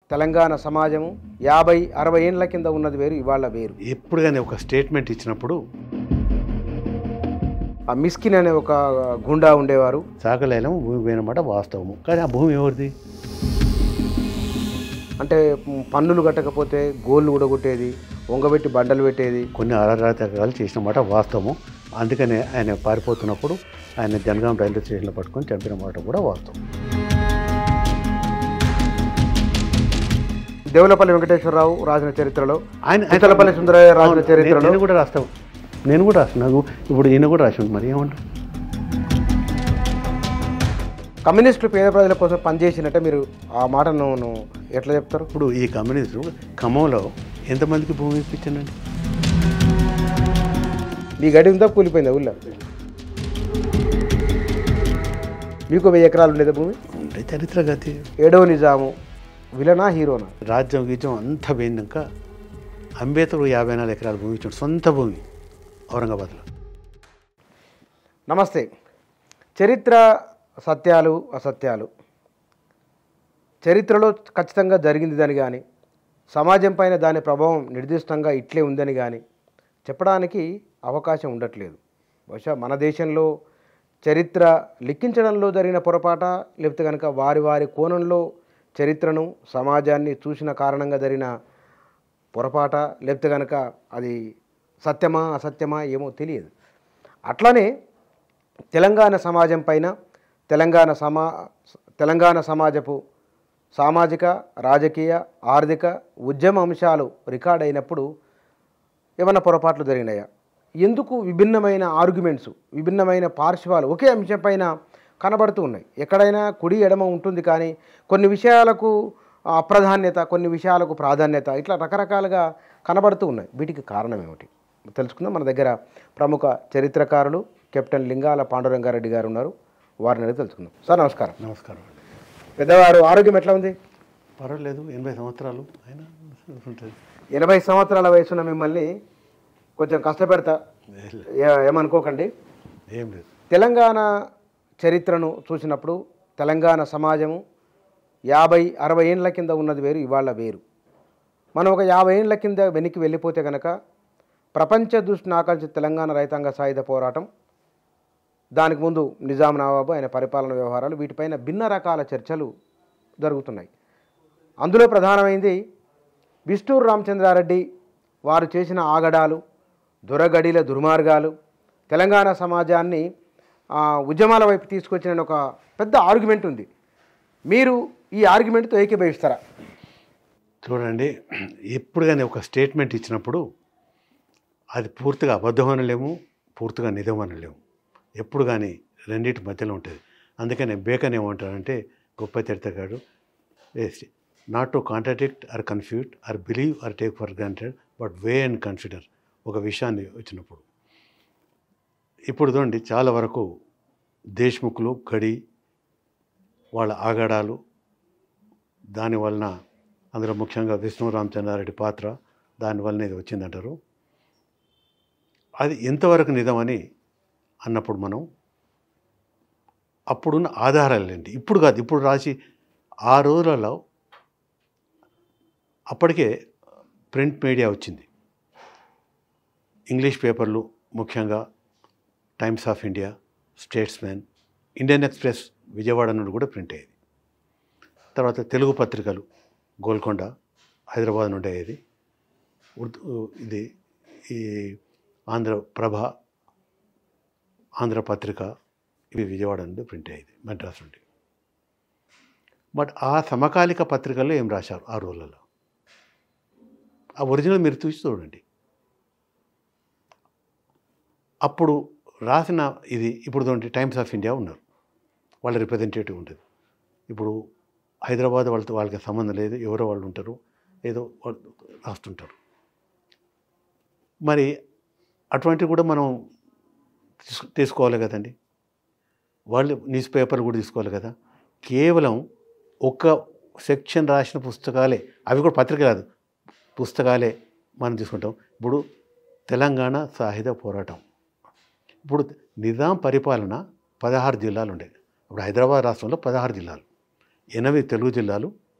తెలంగాణ సమాజము యాభై అరవై ఏండ్ల కింద ఉన్నది వేరు ఇవాళ వేరు ఎప్పుడు కానీ ఒక స్టేట్మెంట్ ఇచ్చినప్పుడు ఆ మిస్కిన్ అనే ఒక గుండా ఉండేవారు సాగలేలం భూమి పోయినమాట వాస్తవము కానీ ఆ భూమి ఎవరిది అంటే మ్, పన్నులు కట్టకపోతే గోళ్ళు ఊడగొట్టేది వంగబెట్టి బండలు పెట్టేది కొన్ని అరాచకాలు చేసిన మాట వాస్తవము అందుకనే ఆయన పారిపోతున్నప్పుడు ఆయన జనగాం రైల్వే స్టేషన్లో పట్టుకొని చంపిన మాట కూడా వాస్తవం దేవులపల్లి వెంకటేశ్వరరావు రాసిన చరిత్రలో ఆయన చిత్తలపల్లి సుందరయ్య రాసిన అవును, చరిత్రలో నేను కూడా రాస్తావు నేను కూడా రాస్తాను నాకు ఇప్పుడు ఈయన కూడా రాసి మరి ఏమంటారు కమ్యూనిస్టులు పేద ప్రజల కోసం పనిచేసినట్టే మీరు ఆ మాటను ను- ఎట్లా చెప్తారు ఇప్పుడు ఈ కమ్యూనిస్టు ఖమ్మంలో ఎంతమందికి భూమి ఇప్పించానండి మీ గడి ఉందా కూలిపోయిందా ఊళ్ళో మీకు వెయ్యి ఎకరాలు ఉండేదా భూమి ఉండే చరిత్ర గతి ఏడో నిజాము విలనా హీరోనా రాజ్యం గీజం అంతా పోయినాక అంబేద్కర్ యాభై నాలుగు ఎకరాల భూమి ఇచ్చాడు సొంత భూమి ఔరంగాబాద్లో నమస్తే చరిత్ర సత్యాలు అసత్యాలు చరిత్రలో ఖచ్చితంగా జరిగింది దాని కానీ సమాజం పైన దాని ప్రభావం నిర్దిష్టంగా ఇట్లే ఉందని కానీ చెప్పడానికి అవకాశం ఉండట్లేదు బహుశా మన దేశంలో చరిత్ర లిఖించడంలో జరిగిన పొరపాట లేకపోతే కనుక వారి వారి కోణంలో చరిత్రను సమాజాన్ని చూసిన కారణంగా జరిగిన పొరపాట లేకపోతే కనుక అది సత్యమా అసత్యమా ఏమో తెలియదు అట్లానే తెలంగాణ సమాజం పైన తెలంగాణ సమా తెలంగాణ సమాజపు సామాజిక రాజకీయ ఆర్థిక ఉద్యమ అంశాలు రికార్డ్ అయినప్పుడు ఏమైనా పొరపాట్లు జరిగినాయా ఎందుకు విభిన్నమైన ఆర్గ్యుమెంట్స్ విభిన్నమైన పార్శ్వాలు ఒకే అంశం పైన కనబడుతూ ఉన్నాయి ఎక్కడైనా కుడి ఎడమ ఉంటుంది కానీ కొన్ని విషయాలకు ఆ, అప్రాధాన్యత కొన్ని విషయాలకు ప్రాధాన్యత ఇట్లా రకరకాలుగా కనబడుతూ ఉన్నాయి వీటికి కారణం ఏమిటి తెలుసుకుందాం మన దగ్గర ప్రముఖ చరిత్రకారులు కెప్టెన్ లింగాల పాండురంగారెడ్డి గారు ఉన్నారు వారిని అడిగి తెలుసుకుందాం సార్ నమస్కారం నమస్కారం అండి పెద్దవారు ఆరోగ్యం ఎట్లా ఉంది పర్వాలేదు ఎనభై సంవత్సరాలు అయినా ఉంటుంది ఎనభై సంవత్సరాల వయసున్న మిమ్మల్ని కొంచెం కష్టపెడతా ఏ- ఏమనుకోకండి ఏం లేదు తెలంగాణ చరిత్రను చూసినప్పుడు తెలంగాణ సమాజము యాభై అరవై ఏండ్ల కింద ఉన్నది వేరు ఇవాళ వేరు మనం ఒక యాభై ఏండ్ల కింద వెనక్కి వెళ్ళిపోతే కనుక ప్రపంచ దృష్టిని ఆకర్షించే తెలంగాణ రైతాంగ సాయుధ పోరాటం దానికి ముందు నిజాం నవాబు ఆయన పరిపాలన వ్యవహారాలు వీటిపైన భిన్న రకాల చర్చలు జరుగుతున్నాయి అందులో ప్రధానమైంది విష్ణూరు రామచంద్రారెడ్డి వారు చేసిన ఆగడాలు దురగడిల దుర్మార్గాలు తెలంగాణ సమాజాన్ని ఆ, ఉద్యమాల వైపు తీసుకొచ్చిన ఒక పెద్ద ఆర్గ్యుమెంట్ ఉంది మీరు ఈ ఆర్గ్యుమెంట్తో ఏకీభవిస్తారా చూడండి ఎప్పుడు కానీ ఒక స్టేట్మెంట్ ఇచ్చినప్పుడు అది పూర్తిగా అబద్ధం అనలేము పూర్తిగా నిజం అనలేము ఎప్పుడు కానీ రెండింటి మధ్యలో ఉంటుంది అందుకనే బేకన్ ఏమంటారంటే గొప్ప చరిత్రకారుడు not to contradict or confute or believe or take for granted but weigh and consider ఒక విషయాన్ని వచ్చినప్పుడు ఇప్పుడు చూడండి చాలా వరకు దేశ్ముఖులు గడి వాళ్ళ ఆగడాలు దానివలన అందులో ముఖ్యంగా విష్ణు రామచంద్రారెడ్డి పాత్ర దానివల్లనే ఇది వచ్చిందంటారు అది ఎంతవరకు నిజమని అన్నప్పుడు మనం అప్పుడున్న ఆధారాలు ఏంటి ఇప్పుడు కాదు ఇప్పుడు రాసి ఆ రోజులలో అప్పటికే ప్రింట్ మీడియా వచ్చింది ఇంగ్లీష్ పేపర్లు ముఖ్యంగా Times of India Statesman Indian Express Vijayawada నుండి కూడా ప్రింట్ అయ్యేది తర్వాత తెలుగు పత్రికలు గోల్కొండ హైదరాబాద్ నుండి అయ్యేది ఉర్దూ ఇది ఈ ఆంధ్ర ప్రభ ఆంధ్ర పత్రిక ఇవి విజయవాడ నుండి ప్రింట్ అయ్యేది మద్రాస్ నుండి బట్ ఆ సమకాలిక పత్రికల్లో ఏం రాశారు ఆ రోజులలో ఆ ఒరిజినల్ మీరు చూసి చూడండి అప్పుడు రాసిన ఇది ఇప్పుడు చూడండి టైమ్స్ ఆఫ్ ఇండియా ఉన్నారు వాళ్ళ రిప్రజెంటేటివ్ ఉంటుంది ఇప్పుడు హైదరాబాద్ వాళ్ళతో వాళ్ళకి సంబంధం లేదు ఎవరో వాళ్ళు ఉంటారు ఏదో వాళ్ళు రాస్తుంటారు మరి అటువంటివి కూడా మనం తీసు- తీసుకోవాలి కదండి వాళ్ళు న్యూస్ పేపర్ కూడా తీసుకోవాలి కదా కేవలం ఒక్క సెక్షన్ రాసిన పుస్తకాలే అవి కూడా పత్రిక కాదు పుస్తకాలే మనం తీసుకుంటాం ఇప్పుడు తెలంగాణ సాయుధ పోరాటం ఇప్పుడు నిజాం పరిపాలన పదహారు జిల్లాలు ఉండేవి ఇప్పుడు హైదరాబాద్ రాష్ట్రంలో పదహారు జిల్లాలు ఎనిమిది తెలుగు జిల్లాలు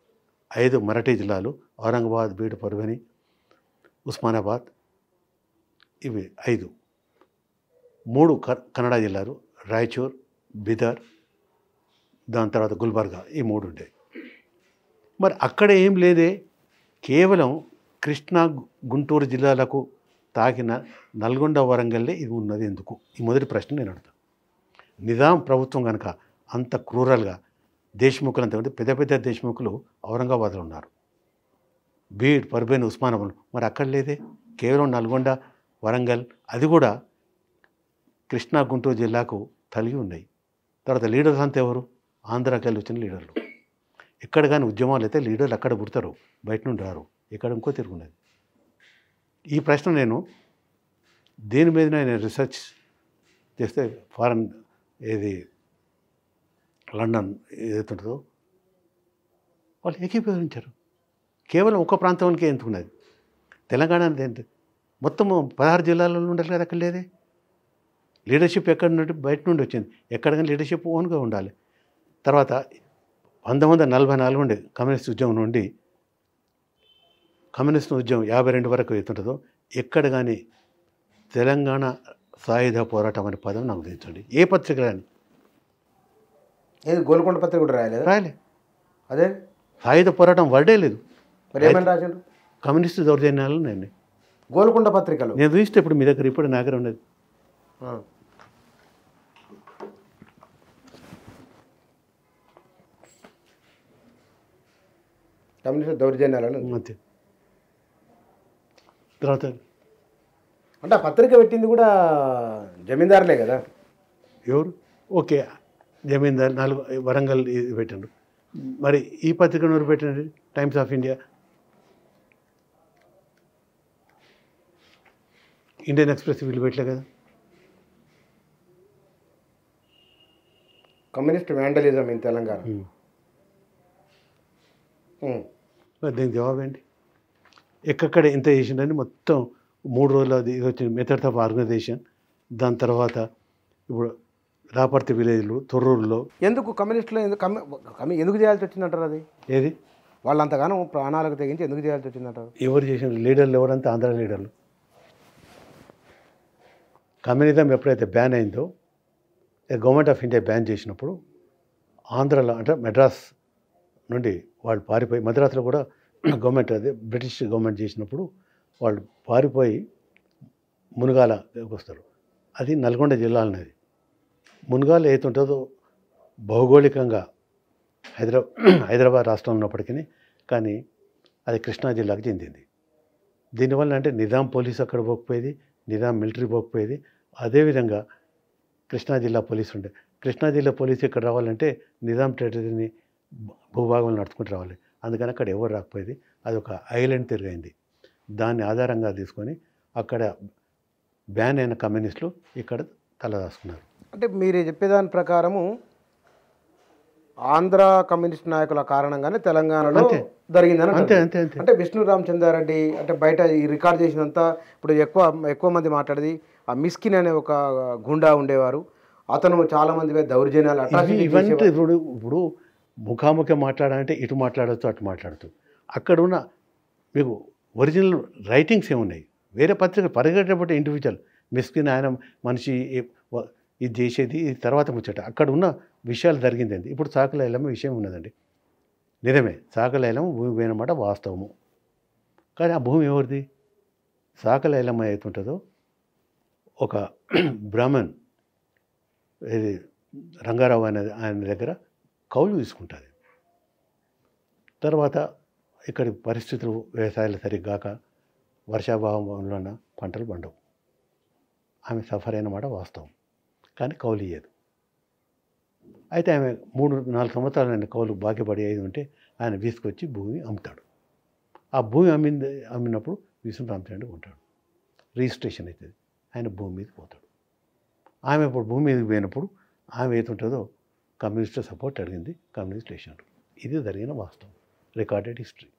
ఐదు మరాఠీ జిల్లాలు ఔరంగాబాద్ బీడ్ పర్వని ఉస్మానాబాద్ ఇవి ఐదు మూడు క- కన్నడ జిల్లాలు రాయచూర్ బిదర్ దాని తర్వాత గుల్బర్గా ఈ మూడు ఉంటాయి మరి అక్కడ ఏం లేదే కేవలం కృష్ణా గు- గుంటూరు జిల్లాలకు తాకిన నల్గొండ వరంగల్లే ఇది ఉన్నది ఎందుకు ఈ మొదటి ప్రశ్న నేను అడుగుతాను నిజాం ప్రభుత్వం కనుక అంత క్రూరల్గా దేశముఖులు అంత ఉంటే పెద్ద పెద్ద దేశముఖులు ఔరంగాబాద్లో ఉన్నారు బీడ్ పర్బేన్ ఉస్మానాబాద్ మరి అక్కడ లేదే కేవలం నల్గొండ వరంగల్ అది కూడా కృష్ణా గుంటూరు జిల్లాకు తలిగి ఉన్నాయి తర్వాత లీడర్స్ అంతా ఎవరు ఆంధ్రాకెళ్ళి వచ్చిన లీడర్లు ఎక్కడ కానీ ఉద్యమాలు అయితే లీడర్లు అక్కడ పుడతారు బయట నుండి రారు ఇక్కడ ఇంకో తిరుగున్నది ఈ ప్రశ్న నేను దేని మీద నేను రీసెర్చ్ చేస్తే ఫారెన్ ఏది లండన్ ఏదైతే ఉంటుందో వాళ్ళు ఏకీభవించారు కేవలం ఒక ప్రాంతానికి ఎందుకున్నది తెలంగాణ అనేది ఏంటి మొత్తము పదహారు జిల్లాలలో ఉండాలి కదా అక్కడ లేదే లీడర్షిప్ ఎక్కడ నుండి బయట నుండి వచ్చింది ఎక్కడికైనా లీడర్షిప్ ఓన్గా ఉండాలి తర్వాత పంతొమ్మిది వందల నలభై నాలుగు నుండి కమ్యూనిస్ట్ ఉద్యమం నుండి కమ్యూనిస్ట్ ఉద్యమం యాభై రెండు వరకు అవుతుంటుందో ఎక్కడ కానీ తెలంగాణ సాయుధ పోరాటం అనే పదం నాకు తెచ్చండి ఏ పత్రిక రాని ఏది గోల్కొండ పత్రిక కూడా రాయలేదు రాయలే అదే సాయుధ పోరాటం వర్డే లేదు మరి ఏమని రాసిండు కమ్యూనిస్ట్ దౌర్జన్యాలు నేను గోల్కొండ పత్రికలు నేను చూస్తే ఇప్పుడు మీ దగ్గర ఇప్పుడు నా దగ్గర ఉన్నది ఆ. కమ్యూనిస్ట్ దౌర్జన్యాలను అంతే తర్వాత అంటే ఆ పత్రిక పెట్టింది కూడా జమీందారులే కదా ఎవరు ఓకే జమీందార్ నాలుగు వరంగల్ ఇది పెట్టండు మరి ఈ పత్రికను ఎవరు పెట్టండి Times of India Indian Express వీళ్ళు పెట్టలే కదా communist vandalism in Telangana um. Um. మరి దీనికి జవాబు ఏంటి ఎక్కక్కడ ఎంత చేసిండని మొత్తం మూడు రోజులు అది ఇది వచ్చింది మెథడ్స్ ఆఫ్ ఆర్గనైజేషన్ దాని తర్వాత ఇప్పుడు రాపర్తి విలేజ్లు తొర్రూరులో ఎందుకు కమ్యూనిస్టులు ఎందుకు కమ్యూ కమ్యూ- ఎందుకు చేయాల్సి వచ్చిందంటారు అది ఏది వాళ్ళంతగానో ప్రాణాలకు తెగించి ఎందుకు చేయాల్సి వచ్చిందంటారు ఎవరు చేసిన లీడర్లు ఎవరంతా ఆంధ్ర లీడర్లు కమ్యూనిజం ఎప్పుడైతే బ్యాన్ అయిందో గవర్నమెంట్ ఆఫ్ ఇండియా బ్యాన్ చేసినప్పుడు ఆంధ్రలో అంటే మెడ్రాస్ నుండి వాళ్ళు పారిపోయి మద్రాసులో కూడా గవర్నమెంట్ అదే బ్రిటిష్ గవర్నమెంట్ చేసినప్పుడు వాళ్ళు పారిపోయి మునుగాల వస్తారు అది నల్గొండ జిల్లా అనేది మునుగాల ఏది ఉంటుందో భౌగోళికంగా హైదరా హైదరాబాద్ రాష్ట్రం ఉన్నప్పటికీ కానీ అది కృష్ణా జిల్లాకు చెందింది దీనివల్ల అంటే నిజాం పోలీస్ అక్కడ పోకపోయేది నిజాం మిలిటరీ పోకపోయేది అదేవిధంగా కృష్ణా జిల్లా పోలీసు ఉండే కృష్ణా జిల్లా పోలీసు ఇక్కడ రావాలంటే నిజాం టెరిటరీని భూభాగంలో నడుచుకుంటూ రావాలి అందుకని అక్కడ ఎవరు రాకపోయేది అది ఒక ఐలాండ్ తిరిగైంది దాన్ని ఆధారంగా తీసుకొని అక్కడ బ్యాన్ అయిన కమ్యూనిస్టులు ఇక్కడ తలదాసుకున్నారు అంటే మీరు చెప్పేదాని ప్రకారము ఆంధ్ర కమ్యూనిస్ట్ నాయకుల కారణంగానే తెలంగాణలో అంతే. జరిగిందని అంతే అంటారు. అంతే అంతే అంటే విష్ణు రామచంద్రారెడ్డి అంటే బయట ఈ రికార్డ్ చేసినంత ఇప్పుడు ఎక్కువ ఎక్కువ మంది మాట్లాడేది ఆ మిస్కిన్ అనే ఒక గుండా ఉండేవారు అతను చాలా మంది మీద దౌర్జన్యాలు ఇవి atrocity ఇవంతా చేసేవారు. ఇప్పుడు ఇప్పుడు ముఖాముఖి మాట్లాడాలంటే ఇటు మాట్లాడచ్చు అటు మాట్లాడచ్చు అక్కడ ఉన్న మీకు ఒరిజినల్ రైటింగ్స్ ఏమున్నాయి వేరే పత్రిక పరిగెట్టబట్టి ఇండివిజువల్ మిస్కిన్ ఆయన మనిషి ఏ- వ- ఇది చేసేది ఇది తర్వాత ముచ్చట అక్కడ ఉన్న విషయాలు జరిగిందండి ఇప్పుడు చాకల ఎల్లమ్మ విషయం ఉన్నదండి నిజమే చాకల ఎల్లమ్మ భూమి పోయినమాట వాస్తవము కానీ ఆ భూమి ఎవరిది సాకల ఎల్లమ్మ ఏతుంటుందో ఒక బ్రాహ్మణ్ ఇది రంగారావు అనే ఆయన దగ్గర కౌలు తీసుకుంటుంది తర్వాత ఇక్కడి పరిస్థితులు వ్యవసాయాలు సరిగ్గా కాక వర్షాభావం వలన పంటలు పండవు ఆమె సఫర్ అయిన మాట వాస్తవం కానీ కౌలు ఇయ్యదు అయితే ఆమె మూడు నాలుగు సంవత్సరాలు ఆయన కౌలు బాకీ పడి అయి ఉంటే ఆయన తీసుకొచ్చి భూమి అమ్ముతాడు ఆ భూమి అమ్మింది అమ్మినప్పుడు విష్ణు రామచంద్రుడు ఉంటాడు రిజిస్ట్రేషన్ అవుతుంది ఆయన భూమి మీదకి పోతాడు ఆమె ఇప్పుడు భూమి మీదకి పోయినప్పుడు ఆమె ఏతుంటుందో కమ్యూనిస్ట్ సపోర్ట్ అడిగింది కమ్యూనిస్ట్ వేసినారు ఇది జరిగిన వాస్తవం రికార్డెడ్ హిస్టరీ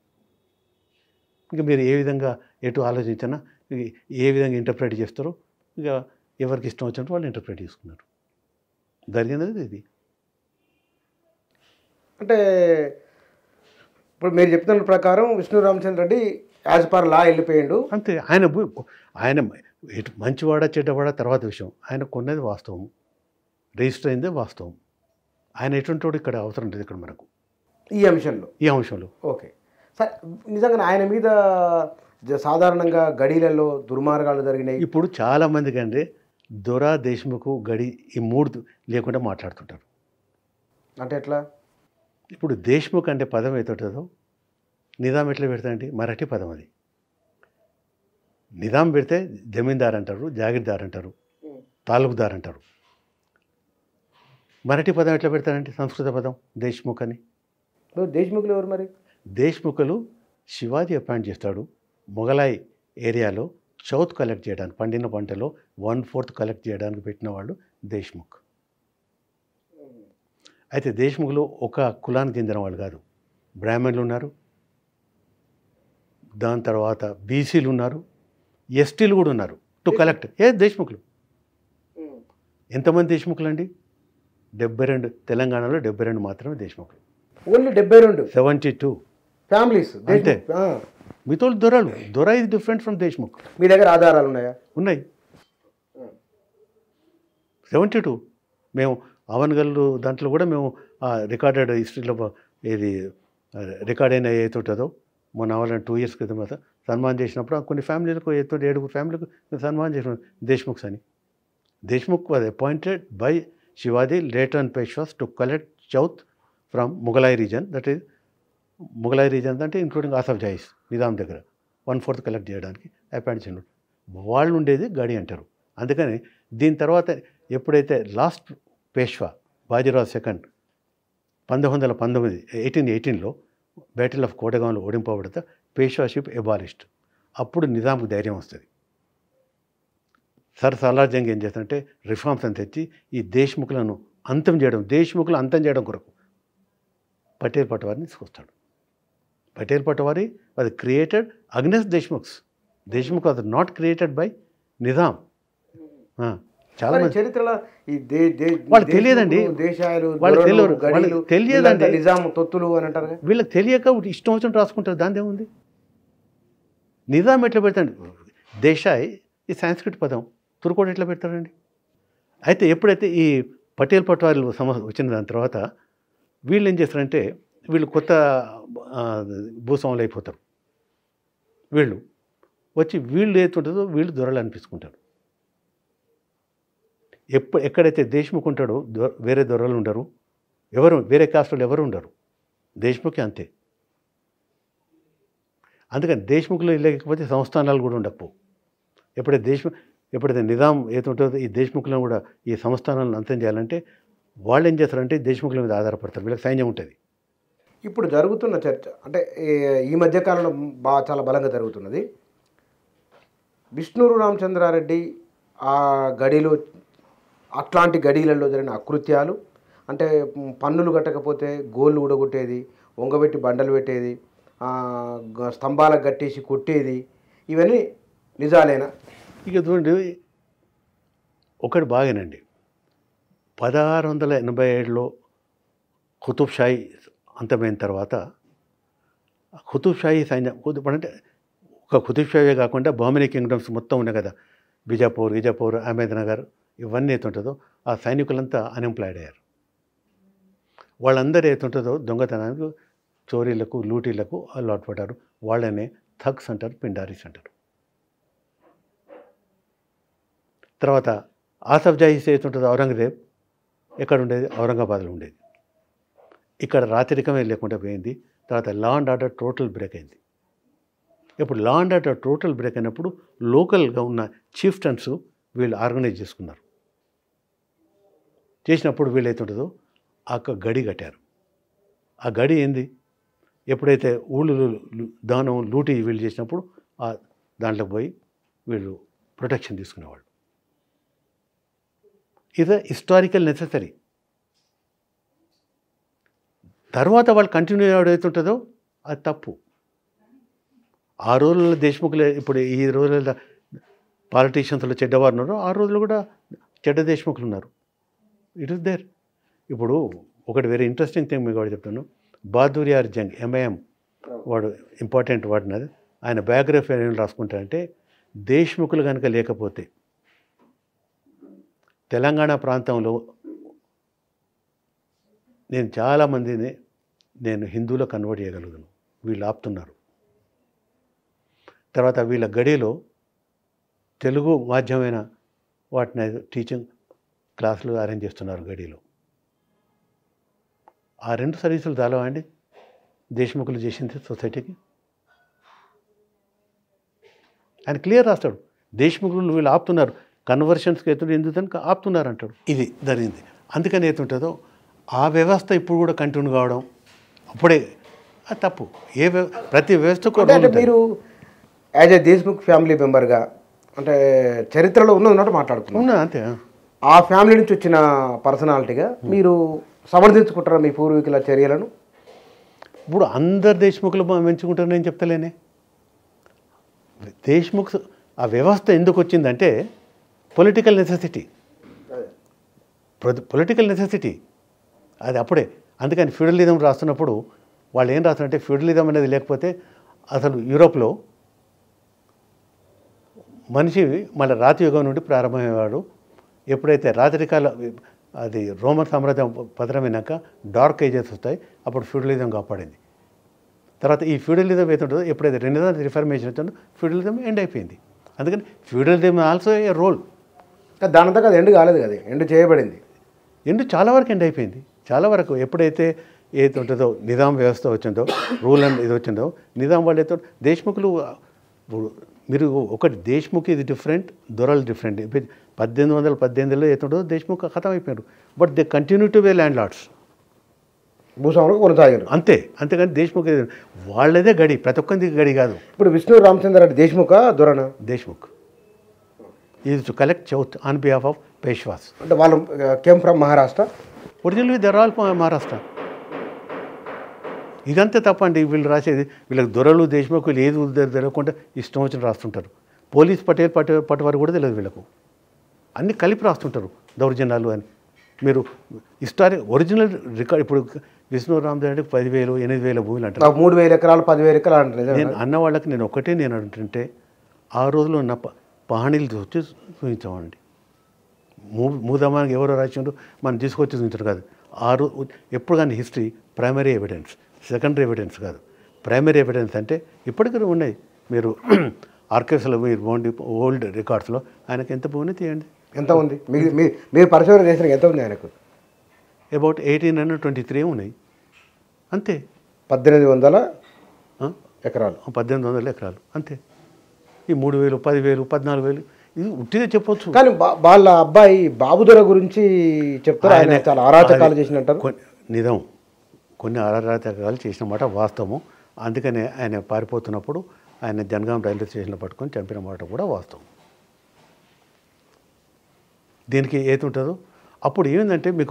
ఇంకా మీరు ఏ విధంగా ఎటు ఆలోచించినా ఇ- ఏ విధంగా ఇంటర్ప్రిట్ చేస్తారో ఇక ఎవరికి ఇష్టం వచ్చినట్టు వాళ్ళు ఇంటర్ప్రిట్ చేసుకున్నారు జరిగినది ఇది అంటే ఇప్పుడు మీరు చెప్తున్న ప్రకారం Vishnu Ramachandra Reddy as per law వెళ్ళిపోయిండు అంతే ఆయన భూ- ఆయన ఎటు మంచివాడ చెడ్డవాడ తర్వాత విషయం ఆయన కొన్నది వాస్తవం రిజిస్టర్ అయిందే వాస్తవం ఆయన ఎటువంటి వాడు ఇక్కడ అవసరం లేదు ఇక్కడ మనకు ఈ అంశంలో ఈ అంశంలో ఓకే సరే నిజంగా ఆయన మీద జ- సాధారణంగా గడీలలో దుర్మార్గాలు జరిగినాయి ఇప్పుడు చాలా మంది కంటే దొరా దేశముఖు గడి ఈ మూడు లేకుండా మాట్లాడుతుంటారు అంటే ఎట్లా ఇప్పుడు దేశ్ముఖ్ అంటే పదం ఏతుంటుందో నిజాం ఎట్లా పెడతాండి మరాఠీ పదం అది నిజాం పెడితే జమీందార్ అంటారు జాగీర్దార్ అంటారు తాలూకుదార్ అంటారు మరాఠీ పదం ఎట్లా పెడతారంటే సంస్కృత పదం దేశ్ముఖ్ అని ఇప్పుడు దేశ్ముఖులు ఎవరు మరి దేశ్ముఖులు శివాజీ అపాయింట్ చేస్తాడు మొఘలాయ్ ఏరియాలో చౌత్ కలెక్ట్ చేయడానికి పండిన పంటలో వన్ ఫోర్త్ కలెక్ట్ చేయడానికి పెట్టిన వాళ్ళు దేశ్ముఖ్ అయితే దేశ్ముఖులు ఒక కులానికి చెందిన వాళ్ళు కాదు బ్రాహ్మణులు ఉన్నారు దాని తర్వాత బీసీలు ఉన్నారు ఎస్టీలు కూడా ఉన్నారు టు కలెక్ట్ ఏ దేశ్ముఖులు ఎంతమంది దేశ్ముఖులు అండి డెబ్బై రెండు తెలంగాణలో డెబ్బై రెండు మాత్రమే దేశ్ముఖులు ఓన్లీ డెబ్బై రెండు సెవెంటీ టూ ఫ్యామిలీస్ అంతే. మీతో దొరలు దొర ఇది డిఫరెంట్ ఫ్రమ్ దేశ్ముఖ్ మీ దగ్గర ఆధారాలు ఉన్నాయా ఉన్నాయి సెవెంటీ టూ మేము అవన్గల్లు దాంట్లో కూడా మేము రికార్డెడ్ హిస్టరీలో ఏది రికార్డ్ అయిన ఏదైతే ఉంటుందో మొన్న అవ్వాలని టూ ఇయర్స్ క్రితం అత సన్మానం చేసినప్పుడు ఆ కొన్ని ఫ్యామిలీలకు ఏదో ఏడుగురు ఫ్యామిలీలకు మేము సన్మానం చేసిన దేశ్ముఖ్స్ అని Deshmukh was appointed by Shivaji later and Peshwas to collect chauth from Mughlai region that is Mughlai region అంటే ఇంక్లూడింగ్ ఆసఫ్ జాయిస్ నిజాం దగ్గర వన్ ఫోర్త్ కలెక్ట్ చేయడానికి అపాయింట్ చేయడం వాళ్ళు ఉండేది గడి అంటారు అందుకని దీని తర్వాత ఎప్పుడైతే లాస్ట్ పేష్వా బాజీరావు సెకండ్ పంతొమ్మిది వందల పంతొమ్మిది ఎయిటీన్ ఎయిటీన్లో బ్యాటిల్ ఆఫ్ కోటగాంలో ఓడింపబడితే పేష్వాషిప్ ఎబాలిస్ట్ అప్పుడు నిజాంకు ధైర్యం వస్తుంది సర్ సలార్ జంగ్ ఏం చేస్తారంటే రిఫార్మ్స్ అని తెచ్చి ఈ దేశ్ముఖులను అంతం చేయడం దేశ్ముఖులు అంతం చేయడం కొరకు పటేల్ పటవారిని తీసుకొస్తాడు పటేల్ పటవారి అది created against Deshmukhs Deshmukh was not created by Nizam ఆ, చాలా మరి మంది చరిత్రలో ఈ దే దే వాళ్ళకి తెలియదండి. దేశముఖులు, దేశాలు వాళ్ళకి దొరలు, తెలియదు. గడీలు, వాళ్ళకి తెలియదండి. వీళ్ళంతా నిజాం తొత్తులు అని అంటారు కదా. వీళ్ళకి తెలియక ఇష్టం వచ్చినట్టు రాసుకుంటారు దాని ఏముంది నిజాం ఎట్లా పెడతాడు దేశాయ్ ఈ సాంస్క్రిట్ పదం తురుకోడు ఎట్లా పెడతాడండి అయితే ఎప్పుడైతే ఈ పటేల్ పట్వారీలు సమ వచ్చిన దాని తర్వాత వీళ్ళు ఏం చేస్తారంటే వీళ్ళు కొత్త ఆ, భూస్వాములు అయిపోతారు వీళ్ళు వచ్చి వీళ్ళు ఏతుంటుందో వీళ్ళు దొరలు అనిపించుకుంటారు ఎప్పుడు ఎక్కడైతే దేశ్ముఖ్ ఉంటాడో దొ- వేరే దొరలు ఉండరు ఎవరు వేరే కాస్ట్ వాళ్ళు ఎవరు ఉండరు దేశ్ముఖే అంతే అందుకని దేశ్ముఖులు లేకపోతే సంస్థానాలు కూడా ఉండకపోవు ఎప్పుడైతే దేశ ఎప్పుడైతే నిజాం ఏతుంటుందో ఈ దేశ్ముఖులను కూడా ఈ సంస్థానాలను అంతం చేయాలంటే వాళ్ళు ఏం చేస్తారంటే దేశ్ముఖుల మీద ఆధారపడతారు వీళ్ళకి సైన్యం ఉంటుంది ఇప్పుడు జరుగుతున్న చర్చ అంటే ఈ- ఈ మధ్య కాలంలో బాగా చాలా బలంగా జరుగుతున్నది విష్ణూరు రామచంద్రారెడ్డి ఆ గడిలో అట్లాంటి గడీలలో జరిగిన అకృత్యాలు అంటే మ్, పన్నులు కట్టకపోతే గోళ్ళు ఊడగొట్టేది వంగబెట్టి బండలు పెట్టేది ఆ, గ- స్తంభాలకు కట్టేసి కొట్టేది ఇవన్నీ నిజాలేనా ఇక చూడండి ఒకటి బాగానండి పదహారు వందల ఎనభై ఏడులో కుతుబ్ షాహీ అంతమైన తర్వాత కుతుబ్ షాహీ సైన్యం కుతుబ్ అంటే ఒక కుతుబ్ షాహీ కాకుండా బామినీ కింగ్డమ్స్ మొత్తం ఉన్నాయి కదా బిజాపూర్ విజాపూర్ అహ్మద్ నగర్ ఇవన్నీ ఏతుంటుందో ఆ సైనికులంతా అన్ఎంప్లాయిడ్ అయ్యారు వాళ్ళందరూ ఏతుంటుందో దొంగతనానికి చోరీలకు లూటీలకు అలవాటు పడ్డారు వాళ్ళనే థగ్స్ అంటారు పిండారీస్ అంటారు తర్వాత ఆసఫ్ జాహీస్ ఏతుంటుందో ఔరంగజేబ్ ఎక్కడ ఉండేది ఔరంగాబాద్లో ఉండేది ఇక్కడ రాత్రికమే లేకుండా పోయింది తర్వాత law and order total break అయింది ఇప్పుడు law and order total break అయినప్పుడు లోకల్గా ఉన్న చీఫ్టన్స్ వీళ్ళు ఆర్గనైజ్ చేసుకున్నారు చేసినప్పుడు వీళ్ళు ఏతుంటుందో ఆ యొక్క గడి కట్టారు ఆ గడి ఏంది ఎప్పుడైతే ఊళ్ళు లు- దానం లూటీ వీళ్ళు చేసినప్పుడు ఆ దాంట్లోకి పోయి వీళ్ళు ప్రొటెక్షన్ తీసుకునేవాళ్ళు ఇది హిస్టారికల్ నెససరీ తర్వాత వాళ్ళు కంటిన్యూ ఏదైతుంటుందో అది తప్పు ఆ రోజుల్లో దేశముఖులే ఇప్పుడు ఈ రోజుల్లో పాలిటీషియన్స్లో చెడ్డవారు ఉన్నారు ఆ రోజుల్లో కూడా చెడ్డ దేశముఖులు ఉన్నారు ఇట్ ఇస్ దేర్ ఇప్పుడు ఒకటి వెరీ ఇంట్రెస్టింగ్ థింగ్ మీకు కూడా చెప్తాను బహదూర్ యార్ జంగ్ ఎంఐఎం వాడు ఇంపార్టెంట్ వాడినది ఆయన బయోగ్రఫీ ఏం రాసుకుంటారంటే దేశ్ముఖులు కనుక లేకపోతే తెలంగాణ ప్రాంతంలో నేను చాలామందిని నేను హిందువులో కన్వర్ట్ చేయగలుగుతాను వీళ్ళు ఆపుతున్నారు తర్వాత వీళ్ళ గడిలో తెలుగు మాధ్యమైన వాటిని టీచింగ్ క్లాసులు అరేంజ్ చేస్తున్నారు గడిలో ఆ రెండు సర్వీసులు చాలా అండి దేశముఖులు చేసింది సొసైటీకి ఆయన క్లియర్ రాస్తాడు దేశముఖులు వీళ్ళు ఆపుతున్నారు కన్వర్షన్స్కి ఎత్తుడు ఎందుకు ఆపుతున్నారు అంటాడు ఇది జరిగింది అందుకని ఏతుంటుందో ఆ వ్యవస్థ ఇప్పుడు కూడా కంటిన్యూ కావడం అప్పుడే అది తప్పు ఏ వ్యవ- ప్రతి వ్యవస్థకు అంటే rule అంటే ఉంటుంది. మీరు యాజ్ ఏ దేశ్ముఖ్ ఫ్యామిలీ మెంబర్గా అంటే చరిత్రలో ఉన్నది ఉన్నట్టు మాట్లాడుకున్నాం ఉన్నా అంతే ఆ ఫ్యామిలీ నుంచి వచ్చిన పర్సనాలిటీగా మీరు సమర్థించుకుంటారా మీ పూర్వీకుల చర్యలను ఇప్పుడు అందరు దేశముఖులు మెంచుకుంటారు నేను చెప్తలేనే దేశముఖ్ ఆ వ్యవస్థ ఎందుకు వచ్చిందంటే పొలిటికల్ నెసెసిటీ పొలిటికల్ నెసెసిటీ అది అప్పుడే అందుకని ఫ్యూడలిజం రాస్తున్నప్పుడు వాళ్ళు ఏం రాస్తారంటే ఫ్యూడలిజం అనేది లేకపోతే అసలు యూరోప్లో మనిషి మళ్ళీ రాతి యుగం నుండి ప్రారంభమయ్యేవాడు ఎప్పుడైతే రాత్రికాల అది రోమన్ సామ్రాజ్యం పతనమైనాక డార్క్ ఏజెస్ వస్తాయి అప్పుడు ఫ్యూడలిజం కాపాడింది తర్వాత ఈ ఫ్యూడలిజం ఏతుంటుందో ఎప్పుడైతే రెండు రిఫర్మేషన్ వచ్చిందో ఫ్యూడలిజం ఎండ్ అయిపోయింది అందుకని ఫ్యూడలిజం ఆల్సో ఏ రోల్ కానీ దాని అంతా అది ఎండ్ కాలేదు కదా ఎండ్ చేయబడింది ఎండు చాలా వరకు ఎండ్ అయిపోయింది చాలా వరకు ఎప్పుడైతే ఏది ఉంటుందో నిజాం వ్యవస్థ వచ్చిందో రూల్ అండ్ ఇది వచ్చిందో నిజాం వాళ్ళు అయితే దేశ్ముఖులు ఇప్పుడు మీరు ఒకటి దేశ్ముఖ్ ఇది డిఫరెంట్ దొరలు డిఫరెంట్ ఇప్పుడు పద్దెనిమిది వందల పద్దెనిమిదిలో ఏతుంటుందో దేశ్ముఖ్ ఖతం అయిపోయారు but they continue to be landlords భూస్వాములకు కొనసాగారు అంతే అంతేగాని దేశ్ముఖ్ ఇది- వాళ్ళదే గడి ప్రతి ఒక్కరికి గడి కాదు ఇప్పుడు విష్ణు రామచంద్ర రెడ్డి దేశ్ముఖ దొరన దేశ్ముఖ్ ఇది to collect chauth on behalf of Peshwas అంటే వాళ్ళు came from Maharashtra original there all Maharashtra ఇదంతా తప్పండి వీళ్ళు రాసేది వీళ్ళకి దొరలు దేశముఖులు ఏది ఉద్దరు తెలియకుండా ఇష్టం వచ్చిన రాస్తుంటారు పోలీస్ పటేల్ పటే పటవారు కూడా తెలియదు వీళ్ళకు అన్ని కలిపి రాస్తుంటారు దౌర్జన్యాలు అని మీరు హిస్టారీ ఒరిజినల్ రికార్డ్ ఇప్పుడు విష్ణు రామదేవుడికి పదివేలు ఎనిమిది వేల భూములు అంటారు నాకు మూడు వేల ఎకరాలు పదివేల ఎకరాలు అంటారు నేను అన్న వాళ్ళకి నేను ఒకటే నేను అంటుంటే ఆ రోజులో ఉన్న ప- పహాణీలు వచ్చి చూపించామండి మూ మూదమానికి ఎవరో రాసిండ్రు మనం తీసుకొచ్చి చూపించారు కాదు ఆ రో ఎప్పుడు కానీ history primary evidence secondary evidence కాదు ప్రైమరీ ఎవిడెన్స్ అంటే ఇప్పటికీ ఉన్నాయి మీరు ఆర్కైవ్స్లో మీరు బాగుండి ఓల్డ్ రికార్డ్స్లో ఆయనకి ఎంత భూమి తీయండి ఎంత ఉంది మీ- మీ- మీరు పరిశోధన చేసిన ఎంత ఉంది ఆయనకు about eighteen hundred twenty three ఉన్నాయి అంతే పద్దెనిమిది వందల ఆ? ఎకరాలు పద్దెనిమిది వందల ఎకరాలు అంతే ఈ మూడు వేలు పదివేలు పద్నాలుగు వేలు ఇది ఉట్టిగా చెప్పొచ్చు కానీ బా- వాళ్ళ అబ్బాయి బాబుదొర గురించి చెప్తారు ఆయన ఆయన- చాలా అరాచకాలు చేసినట్టారు కొన్ని నిజం కొన్ని అరాచకాలు చేసిన మాట వాస్తవము అందుకనే ఆయన పారిపోతున్నప్పుడు ఆయన జనగాం రైల్వే స్టేషన్లో పట్టుకొని చంపిన మాట కూడా వాస్తవం దీనికి ఏది ఉంటుందో అప్పుడు ఏమిందంటే మీకు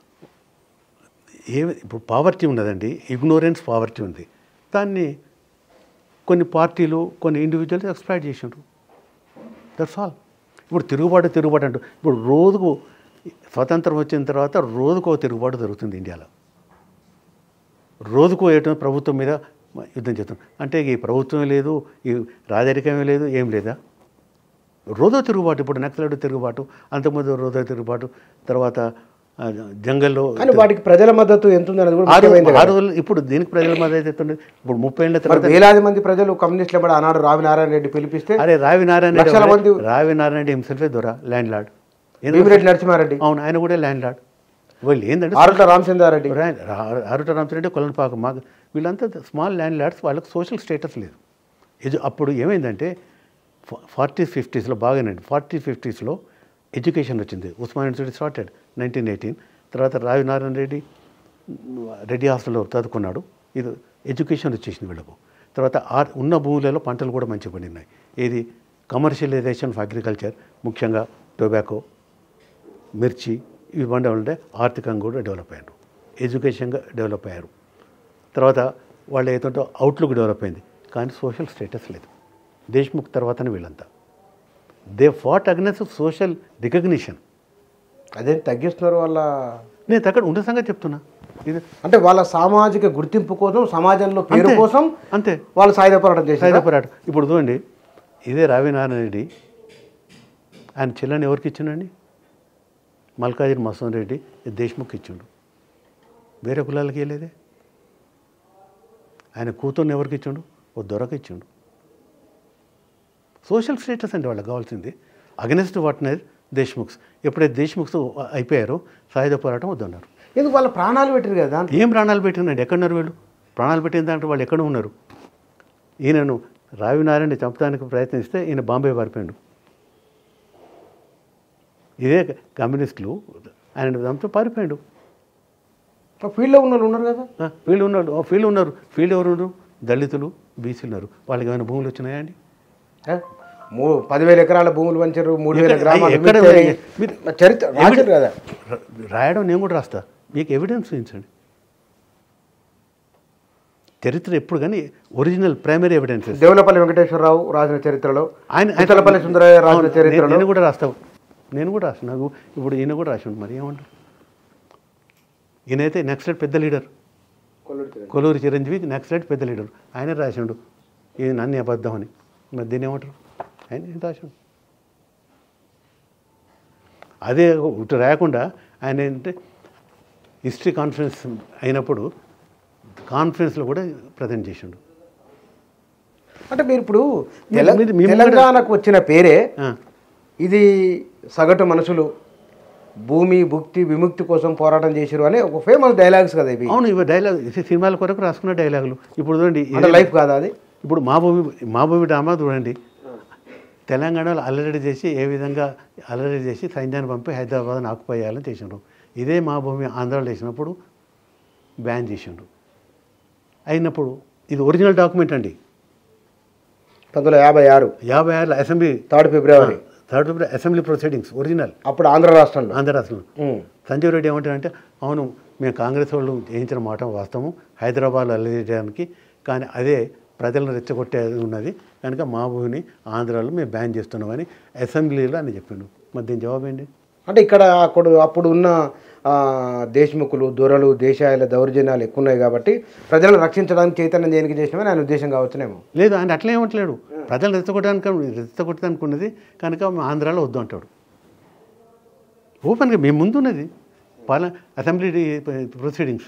ఏ ఇప్పుడు పావర్టీ ఉన్నదండి ఇగ్నోరెన్స్ పావర్టీ ఉంది దాన్ని కొన్ని పార్టీలు కొన్ని ఇండివిజువల్స్ ఎక్స్ప్లాయిట్ చేసిండ్రు దట్స్ ఆల్ ఇప్పుడు తిరుగుబాటు తిరుగుబాటు అంటూ ఇప్పుడు రోజుకు స్వతంత్రం వచ్చిన తర్వాత రోజుకో తిరుగుబాటు జరుగుతుంది ఇండియాలో రోజుకో ఏటో ప్రభుత్వం మీద యుద్ధం చేస్తాం అంటే ఈ ప్రభుత్వమే లేదు ఈ రాజరికమే లేదు ఏం లేదా రోజో తిరుగుబాటు ఇప్పుడు నక్సలైట్ తిరుగుబాటు అంతకుముందు రోజో తిరుగుబాటు తర్వాత ఆ, జంగల్లో కానీ వాటికి ప్రజల మద్దతు ఎంత ఉంది అనేది కూడా ఆరు ముఖ్యమైనది కదా. ఆరు రోజులు ఇప్పుడు దీనికి ప్రజల మద్దతు ఎత్తుండే ఇప్పుడు ముప్పై ఏళ్ళ మరి తర్వాత వేలాది మంది ప్రజలు కమ్యూనిస్టులు పడి ఆనాడు రావి నారాయణ రెడ్డి పిలిపిస్తే అరే రావి నారాయణ లక్షల రెడ్డి మంది- రావి నారాయణ రెడ్డి హింసెల్ఫే దొర ల్యాండ్ లార్డ్ భీమిరెడ్డి నరసింహారెడ్డి అవును ఆయన కూడా ల్యాండ్ లార్డ్ వీళ్ళు ఏంటంటే ఆరుట్ల రామచంద్రారెడ్డి అరుట రామచంద్ర కొలనపాక మాకు వీళ్ళంతా స్మాల్ ల్యాండ్ లార్డ్స్ వాళ్ళకి సోషల్ స్టేటస్ లేదు ఇది అప్పుడు ఏమైందంటే ఫార్టీస్ ఫిఫ్టీస్లో బాగానండి ఫార్టీ ఫిఫ్టీస్లో ఎడ్యుకేషన్ వచ్చింది Osman university started nineteen eighteen తర్వాత రావి నారాయణ రెడ్డి రెడ్డి హాస్టల్లో చదువుకున్నాడు ఇది ఎడ్యుకేషన్ వచ్చేసింది వీళ్ళకు తర్వాత ఆ ఉన్న భూములలో పంటలు కూడా మంచిగా పండినాయి ఇది కమర్షియలైజేషన్ ఆఫ్ అగ్రికల్చర్ ముఖ్యంగా టొబాకో మిర్చి ఇవి పండడం అంటే ఆర్థికంగా కూడా డెవలప్ అయ్యారు ఎడ్యుకేషన్గా డెవలప్ అయ్యారు తర్వాత వాళ్ళు ఏదంటే అవుట్లుక్ డెవలప్ అయింది కానీ సోషల్ స్టేటస్ లేదు దేశ్ముఖ్ తర్వాతనే వీళ్ళంతా they fought against social recognition అదే తగ్గిస్తున్నారు వాళ్ళ నేను అక్కడ ఉండే సంగతి చెప్తున్నా ఇది అంటే వాళ్ళ సామాజిక గుర్తింపు కోసం సమాజంలో పేరు అంతే. కోసం అంతే వాళ్ళు సాయుధ పోరాటం చేశారు సాయుధ పోరాటం ఇప్పుడు చూడండి ఇదే రావినారాయణ రెడ్డి ఆయన చెల్లెని ఎవరికి ఇచ్చిండండి మల్కాజిరి మసూన్ రెడ్డి దేశ్ముఖ్ ఇచ్చిండు వేరే కులాలకి ఇవ్వలేదే ఆయన కూతుర్ని ఎవరికి ఇచ్చిండు ఓ దొరకు ఇచ్చిండు సోషల్ స్టేటస్ అంటే వాళ్ళకి కావాల్సింది అగెనెస్ట్ వాట్నర్ దేశ్ముఖ్స్ ఎప్పుడైతే దేశ్ముఖ్స్ అయిపోయారో సాయుధ పోరాటం వద్దన్నారు ఎందుకు వాళ్ళ ప్రాణాలు పెట్టారు కదా దాంట్లో ఏం ప్రాణాలు పెట్టినండి ఎక్కడున్నారు వీళ్ళు ప్రాణాలు పెట్టిన దాంట్లో వాళ్ళు ఎక్కడ ఉన్నారు ఈయనను రావినారాయణ చంపడానికి ప్రయత్నిస్తే ఈయన బాంబే పారిపోయాడు ఇదే కమ్యూనిస్టులు ఆయన చంపితే పారిపోయాడు ఫీల్డ్లో ఉన్న వాళ్ళు ఉన్నారు కదా ఆ, వీళ్ళు ఉన్నారు ఆ, ఫీల్డ్ ఉన్నారు ఫీల్డ్ ఎవరు ఉన్నారు దళితులు బీసీలు ఉన్నారు వాళ్ళకి ఏమైనా భూములు వచ్చినాయా అండి ఏ? మూ- పదివేల ఎకరాల భూములు పంచారు మూడు వేల ఎక్కడ- గ్రామాలు ఎక్కడ మిగతాయి. మీరు- చరిత్ర రాశారు కదా రా- రాయడం నేను కూడా రాస్తా మీకు ఎవిడెన్స్ చూపించండి చరిత్ర ఎప్పుడు కానీ original primary evidences Devulapalli Venkateswararao రాసిన చరిత్రలో ఆయన ఇతలపల్లి సుందరయ్య రాసిన అవును, నేను- చరిత్రలో నేను కూడా రాస్తావు నేను కూడా రాస్తాను నాకు ఇప్పుడు ఈయన కూడా రాసిండు మరి ఏమంటారు ఈయనైతే నెక్స్ట్ పెద్ద లీడర్ కొలూరు చిరంజీవి నెక్స్ట్ పెద్ద లీడర్ ఆయన రాసిండు ఇది నన్ను అబద్ధం అని మరి దీన్ని ఏమంటారు ఆయన ఏం రాసిండు అదే ఇటు రాయకుండా ఆయన ఏంటంటే హిస్టరీ కాన్ఫరెన్స్ అయినప్పుడు కాన్ఫరెన్స్లో కూడా ప్రజెంట్ చేసిండు అంటే మీరు ఇప్పుడు మీరు- తెల- మీరు- మేము కూడా- తెలంగాణకు వచ్చిన పేరే ఆ, ఇది సగటు మనుషులు భూమి భుక్తి విముక్తి కోసం పోరాటం చేశారు అని ఒక ఫేమస్ డైలాగ్స్ కదా ఇవి అవును ఇవి డైలాగ్ ఇది సినిమాల కొరకు రాసుకున్న డైలాగులు ఇప్పుడు చూడండి అంటే లైఫ్ కాదా అది ఇప్పుడు మా భూమి మా భూమి డ్రామా చూడండి తెలంగాణలో అల్లరి చేసి ఏ విధంగా అల్లరి చేసి సైన్యాన్ని పంపి హైదరాబాద్ని ఆక్యుపై చేయాలని చేసిండ్రు ఇదే మా భూమి ఆంధ్రాలో వేసినప్పుడు బ్యాన్ చేసిండ్రు అయినప్పుడు ఇది ఒరిజినల్ డాక్యుమెంట్ అండి పంతొమ్మిది వందల యాభై ఆరు యాభై ఆరులో assembly third February third February assembly proceedings original అప్పుడు ఆంధ్ర రాష్ట్రంలో ఆంధ్ర రాష్ట్రంలో ఉమ్. సంజీవ్ రెడ్డి ఏమంటారంటే అవును మేము కాంగ్రెస్ వాళ్ళు చేయించిన మాట వాస్తవం హైదరాబాద్ అల్లజేయడానికి కానీ అదే ప్రజలను రెచ్చగొట్టేది ఉన్నది కనుక మా భూమిని ఆంధ్రాలో మేము బ్యాన్ చేస్తున్నామని అసెంబ్లీలో అని చెప్పిండు మరి దీని జవాబు ఏంటి అంటే ఇక్కడ అప్పుడు అప్పుడు ఉన్న ఆ, దేశముఖులు దొరలు దేశాల దౌర్జన్యాలు ఎక్కువ ఉన్నాయి కాబట్టి ప్రజలను రక్షించడానికి చైతన్యం దేనికి చేసినామని ఆయన ఉద్దేశం కావచ్చునేమో లేదు ఆయన అట్లా ఏమంటలేడు ప్రజలను రెచ్చగొట్టడానికి రెచ్చగొట్టడానికి ఉన్నది కనుక మేము ఆంధ్రాలో వద్దు అంటాడు ఓపెన్గా మేము ముందు ఉన్నది పార్ల అసెంబ్లీ ప్రొసీడింగ్స్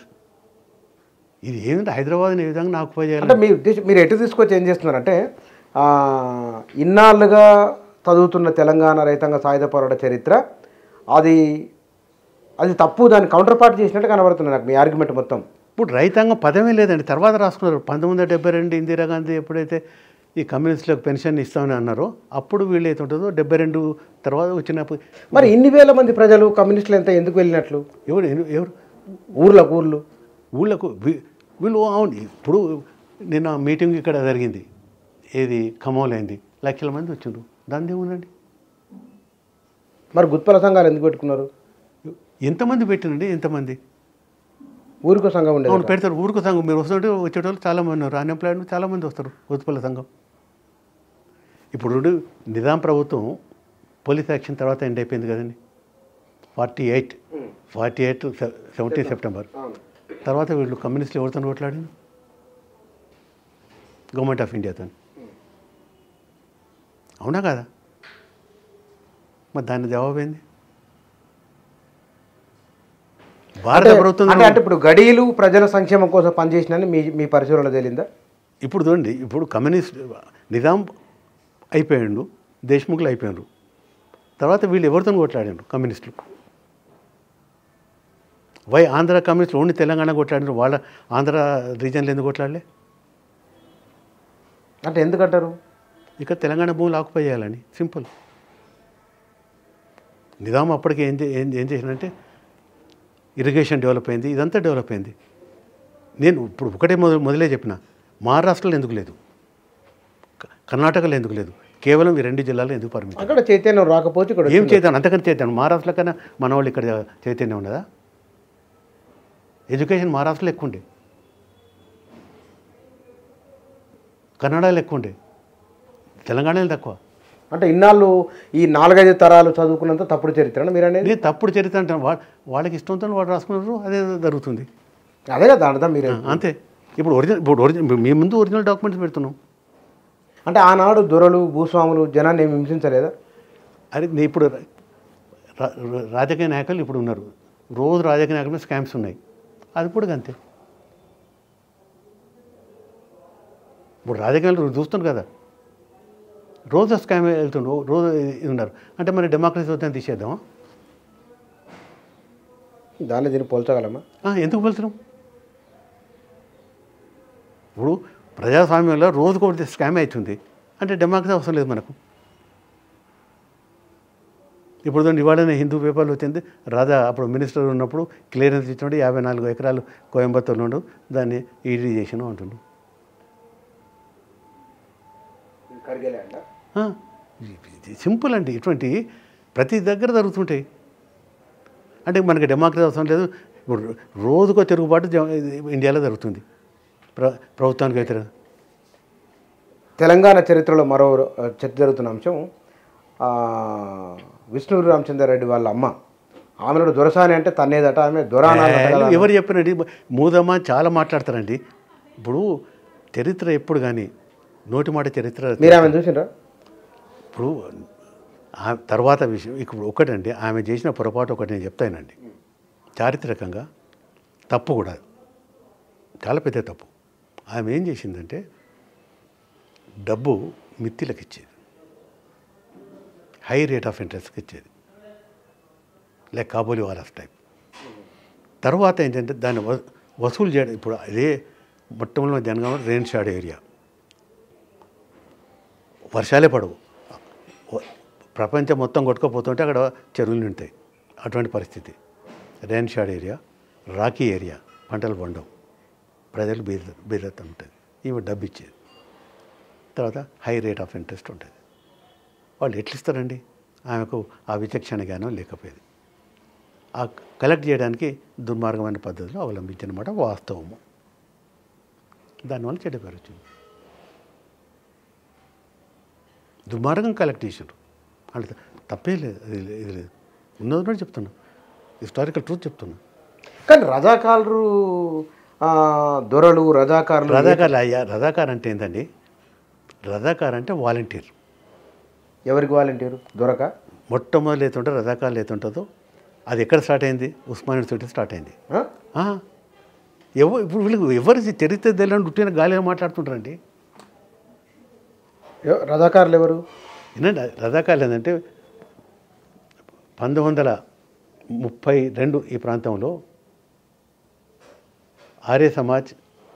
ఇది ఏమిటి హైదరాబాద్ని ఏ విధంగా నాకు చేయాలి అంటే మీ ఉద్దేశం మీరు ఎటు తీసుకొచ్చి ఏం చేస్తున్నారంటే ఆ, ఇన్నాళ్ళుగా చదువుతున్న తెలంగాణ రైతాంగ సాయుధ పోరాట చరిత్ర అది అది తప్పు దాన్ని కౌంటర్ పార్ట్ చేసినట్టు కనబడుతుంది నాకు మీ ఆర్గ్యుమెంట్ మొత్తం ఇప్పుడు రైతాంగం పదమే లేదండి తర్వాత రాసుకున్నారు పంతొమ్మిది వందల డెబ్బై రెండు ఇందిరాగాంధీ ఎప్పుడైతే ఈ కమ్యూనిస్టులకు పెన్షన్ ఇస్తామని అన్నారో అప్పుడు వీళ్ళు అయితే ఉంటుందో డెబ్బై రెండు తర్వాత వచ్చినప్పుడు మరి ఇన్ని వేల మంది ప్రజలు కమ్యూనిస్టులు ఎంత ఎందుకు వెళ్ళినట్లు ఎవరు ఎవరు ఊర్లకు ఊర్లు ఊళ్ళకు వీ- వీళ్ళు అవును ఇప్పుడు నిన్న మీటింగ్ ఇక్కడ జరిగింది ఏది ఖమ్మంలో అయింది లక్షల మంది వచ్చిండ్రు దాని ఏముందండి మరి గుత్పల సంఘాలు ఎందుకు పెట్టుకున్నారు ఎంతమంది పెట్టినండి ఎంతమంది ఊరికో సంఘం ఉండేది అవును పెడతారు ఊరుకు సంఘం మీరు వస్తుంటే వచ్చేటోళ్ళు చాలామంది ఉన్నారు అన్ఎంప్లాయిడ్ చాలామంది వస్తారు ఉత్పల సంఘం ఇప్పుడు నిజాం ప్రభుత్వం పోలీస్ యాక్షన్ తర్వాత ఎండ్ అయిపోయింది కదండి forty eight forty eight seventeen September తర్వాత వీళ్ళు కమ్యూనిస్టులు ఎవరితో కొట్లాడింది గవర్నమెంట్ ఆఫ్ ఇండియాతో అవునా కదా మరి దాని జవాబు ఏంది భారత ప్రభుత్వం అంటే అంటే ఇప్పుడు గడీలు ప్రజల సంక్షేమం కోసం పనిచేసినని మీ మీ పరిశీలనలో తేలిందా ఇప్పుడు చూడండి ఇప్పుడు కమ్యూనిస్ట్ నిజాం అయిపోయాడు దేశ్ముఖులు అయిపోయారు తర్వాత వీళ్ళు ఎవరితో కొట్లాడారు కమ్యూనిస్టులు వై ఆంధ్ర కమ్యూనిస్టులు ఓన్లీ తెలంగాణ కొట్లాడారు వాళ్ళ ఆంధ్ర రీజన్లో ఎందుకు కొట్లాడలే అంటే ఎందుకంటారు ఇక్కడ తెలంగాణ భూములు ఆకుపై చేయాలని సింపుల్ నిజాం అప్పటికి ఏం చే- ఏం ఏం చేసినంటే ఇరిగేషన్ డెవలప్ అయింది ఇదంతా డెవలప్ అయింది నేను ఇప్పుడు ఒకటే మొదలు మొదలే చెప్పిన మహారాష్ట్రలో ఎందుకు లేదు క- కర్ణాటకలో ఎందుకు లేదు కేవలం ఈ రెండు జిల్లాలో ఎందుకు పరిమితం అక్కడ చైతన్యం రాకపోతే ఇక్కడ ఏం చేద్దాం అంతకని చేద్దాం మహారాష్ట్రలో కన్నా మన వాళ్ళు ఇక్కడ చైతన్యం ఉన్నదా ఎడ్యుకేషన్ మహారాష్ట్రలో ఎక్కువ ఉండే కన్నడలో ఎక్కువ ఉండే తెలంగాణలో తక్కువ అంటే ఇన్నాళ్ళు ఈ నాలుగైదు తరాలు చదువుకున్నంత తప్పుడు చరిత్ర మీరు అనేది నేను తప్పుడు చరిత్ర అంటే వా- వాళ్ళకి ఇష్టంతో వాళ్ళు రాసుకున్నారు అదే జరుగుతుంది అదే కదా అర్థం మీరు ఆ, అంతే ఇప్పుడు ఒరిజినల్ ఇప్పుడు ఒరిజినల్ మీ ముందు ఒరిజినల్ డాక్యుమెంట్స్ పెడుతున్నాం అంటే ఆనాడు దొరలు భూస్వాములు జనాన్ని ఏమి హింసించలేదా అరే నేను ఇప్పుడు రా- రా- రాజకీయ నాయకులు ఇప్పుడు ఉన్నారు రోజు రాజకీయ నాయకులు స్కామ్స్ ఉన్నాయి అది కూడా అంతే ఇప్పుడు రాజకీయాలు చూస్తున్నారు కదా రోజు స్కామ్ వెళ్తుండ్రు రోజు ఇది ఉన్నారు అంటే మరి డెమోక్రసీ వద్దని తీసేద్దామా దాన్ని దీన్ని పోల్చగలమా ఆ, ఎందుకు వెళ్తున్నాం ఇప్పుడు ప్రజాస్వామ్యంలో రోజుకొకటి స్కామ్ అవుతుంది అంటే డెమోక్రసీ అవసరం లేదు మనకు ఇప్పుడు చూడండి ఇవాళనే హిందూ పేపర్లు వచ్చింది రాజా అప్పుడు మినిస్టర్ ఉన్నప్పుడు క్లియరెన్స్ ఇచ్చినప్పుడు యాభై నాలుగు ఎకరాలు కోయంబత్తూరులో ఉండు దాన్ని ఈడీ చేసినాం అంటుండు ఆ, ఇది సింపుల్ అండి ఇటువంటి ప్రతి దగ్గర జరుగుతుంటాయి అంటే మనకి డెమోక్రసీ అవసరం లేదు ఇప్పుడు రోజుకో తిరుగుబాటు జ- ఇండియాలో జరుగుతుంది ప్ర ప్రభుత్వానికి వ్యతిరేక తెలంగాణ చరిత్రలో మరో ఆ, చర్చ జరుగుతున్న అంశం ఆ, విష్ణు రామచంద్రారెడ్డి వాళ్ళ అమ్మ ఆమెను దొరసాని అంటే తన్నేదట ఆమె దొరానాలట కదా. ఎవరు చెప్పినండి మూదమ్మ చాలా మాట్లాడతారండి ఇప్పుడు చరిత్ర ఎప్పుడు కానీ నోటి మాట చరిత్ర మీరు ఆమెను చూసిండ్రా ఇప్పుడు ఆ తర్వాత విషయం ఇప్పుడు ఒకటండి ఆమె చేసిన పొరపాటు ఒకటి నేను చెప్తానండి చారిత్రకంగా తప్పు కూడా చాలా పెద్ద తప్పు ఆమె ఏం చేసిందంటే డబ్బు మిత్తిలకు ఇచ్చేది హై రేట్ ఆఫ్ ఇంట్రెస్ట్కి ఇచ్చేది లైక్ కాబోలి వారస్ టైప్ తర్వాత ఏంటంటే దాన్ని వ- వసూలు చేయడం ఇప్పుడు అదే మొట్టమొదటి జనగామ రెయిన్ షాడ్ ఏరియా వర్షాలే పడవు వ- ప్రపంచం మొత్తం కొట్టుకుపోతుంటే అక్కడ చెరువులు ఉంటాయి అటువంటి పరిస్థితి rain shadow area rocky area పంటలు పండవు ప్రజలు బీద బీదత ఉంటుంది ఈమె డబ్బు ఇచ్చేది తర్వాత హై రేట్ ఆఫ్ ఇంట్రెస్ట్ ఉంటుంది వాళ్ళు ఎట్లా ఇస్తారండి ఆమెకు ఆ విచక్షణ జ్ఞానం లేకపోయేది ఆ కలెక్ట్ చేయడానికి దుర్మార్గమైన పద్ధతిలో అవలంబించిన మాట వాస్తవము దానివల్ల చెడ్డ పేరు వచ్చింది దుర్మార్గం కలెక్ట్ చేసారు అంటే తప్పే లేదు అది లే- ఇది లేదు ఉన్నది ఉన్నట్టు చెప్తున్నా హిస్టారికల్ ట్రూత్ చెప్తున్నా కానీ రజాకారులు ఆ, దొరలు రజాకారులు రజాకార్ అయ్యా రజాకార్ అంటే ఏంటండి రజాకార్ అంటే వాలంటీర్ ఎవరికి వాలంటీరు దొరక మొట్టమొదటి లేతుంటే రజాకార్లు లేతుంటుందో అది ఎక్కడ స్టార్ట్ అయింది ఉస్మాన్ యూనివర్సిటీ స్టార్ట్ అయింది ఆ? ఆ, ఎవరు ఇప్పుడు వీళ్ళకి ఎవరు చరిత్ర తెలియని పుట్టిన గాలిగా మాట్లాడుతుంటారండి ఎవ- రజాకారులు ఎవరు ఏంటంటే రజాకార్లు ఏంటంటే పంతొమ్మిది వందల ముప్పై రెండు ఈ ప్రాంతంలో ఆర్య సమాజ్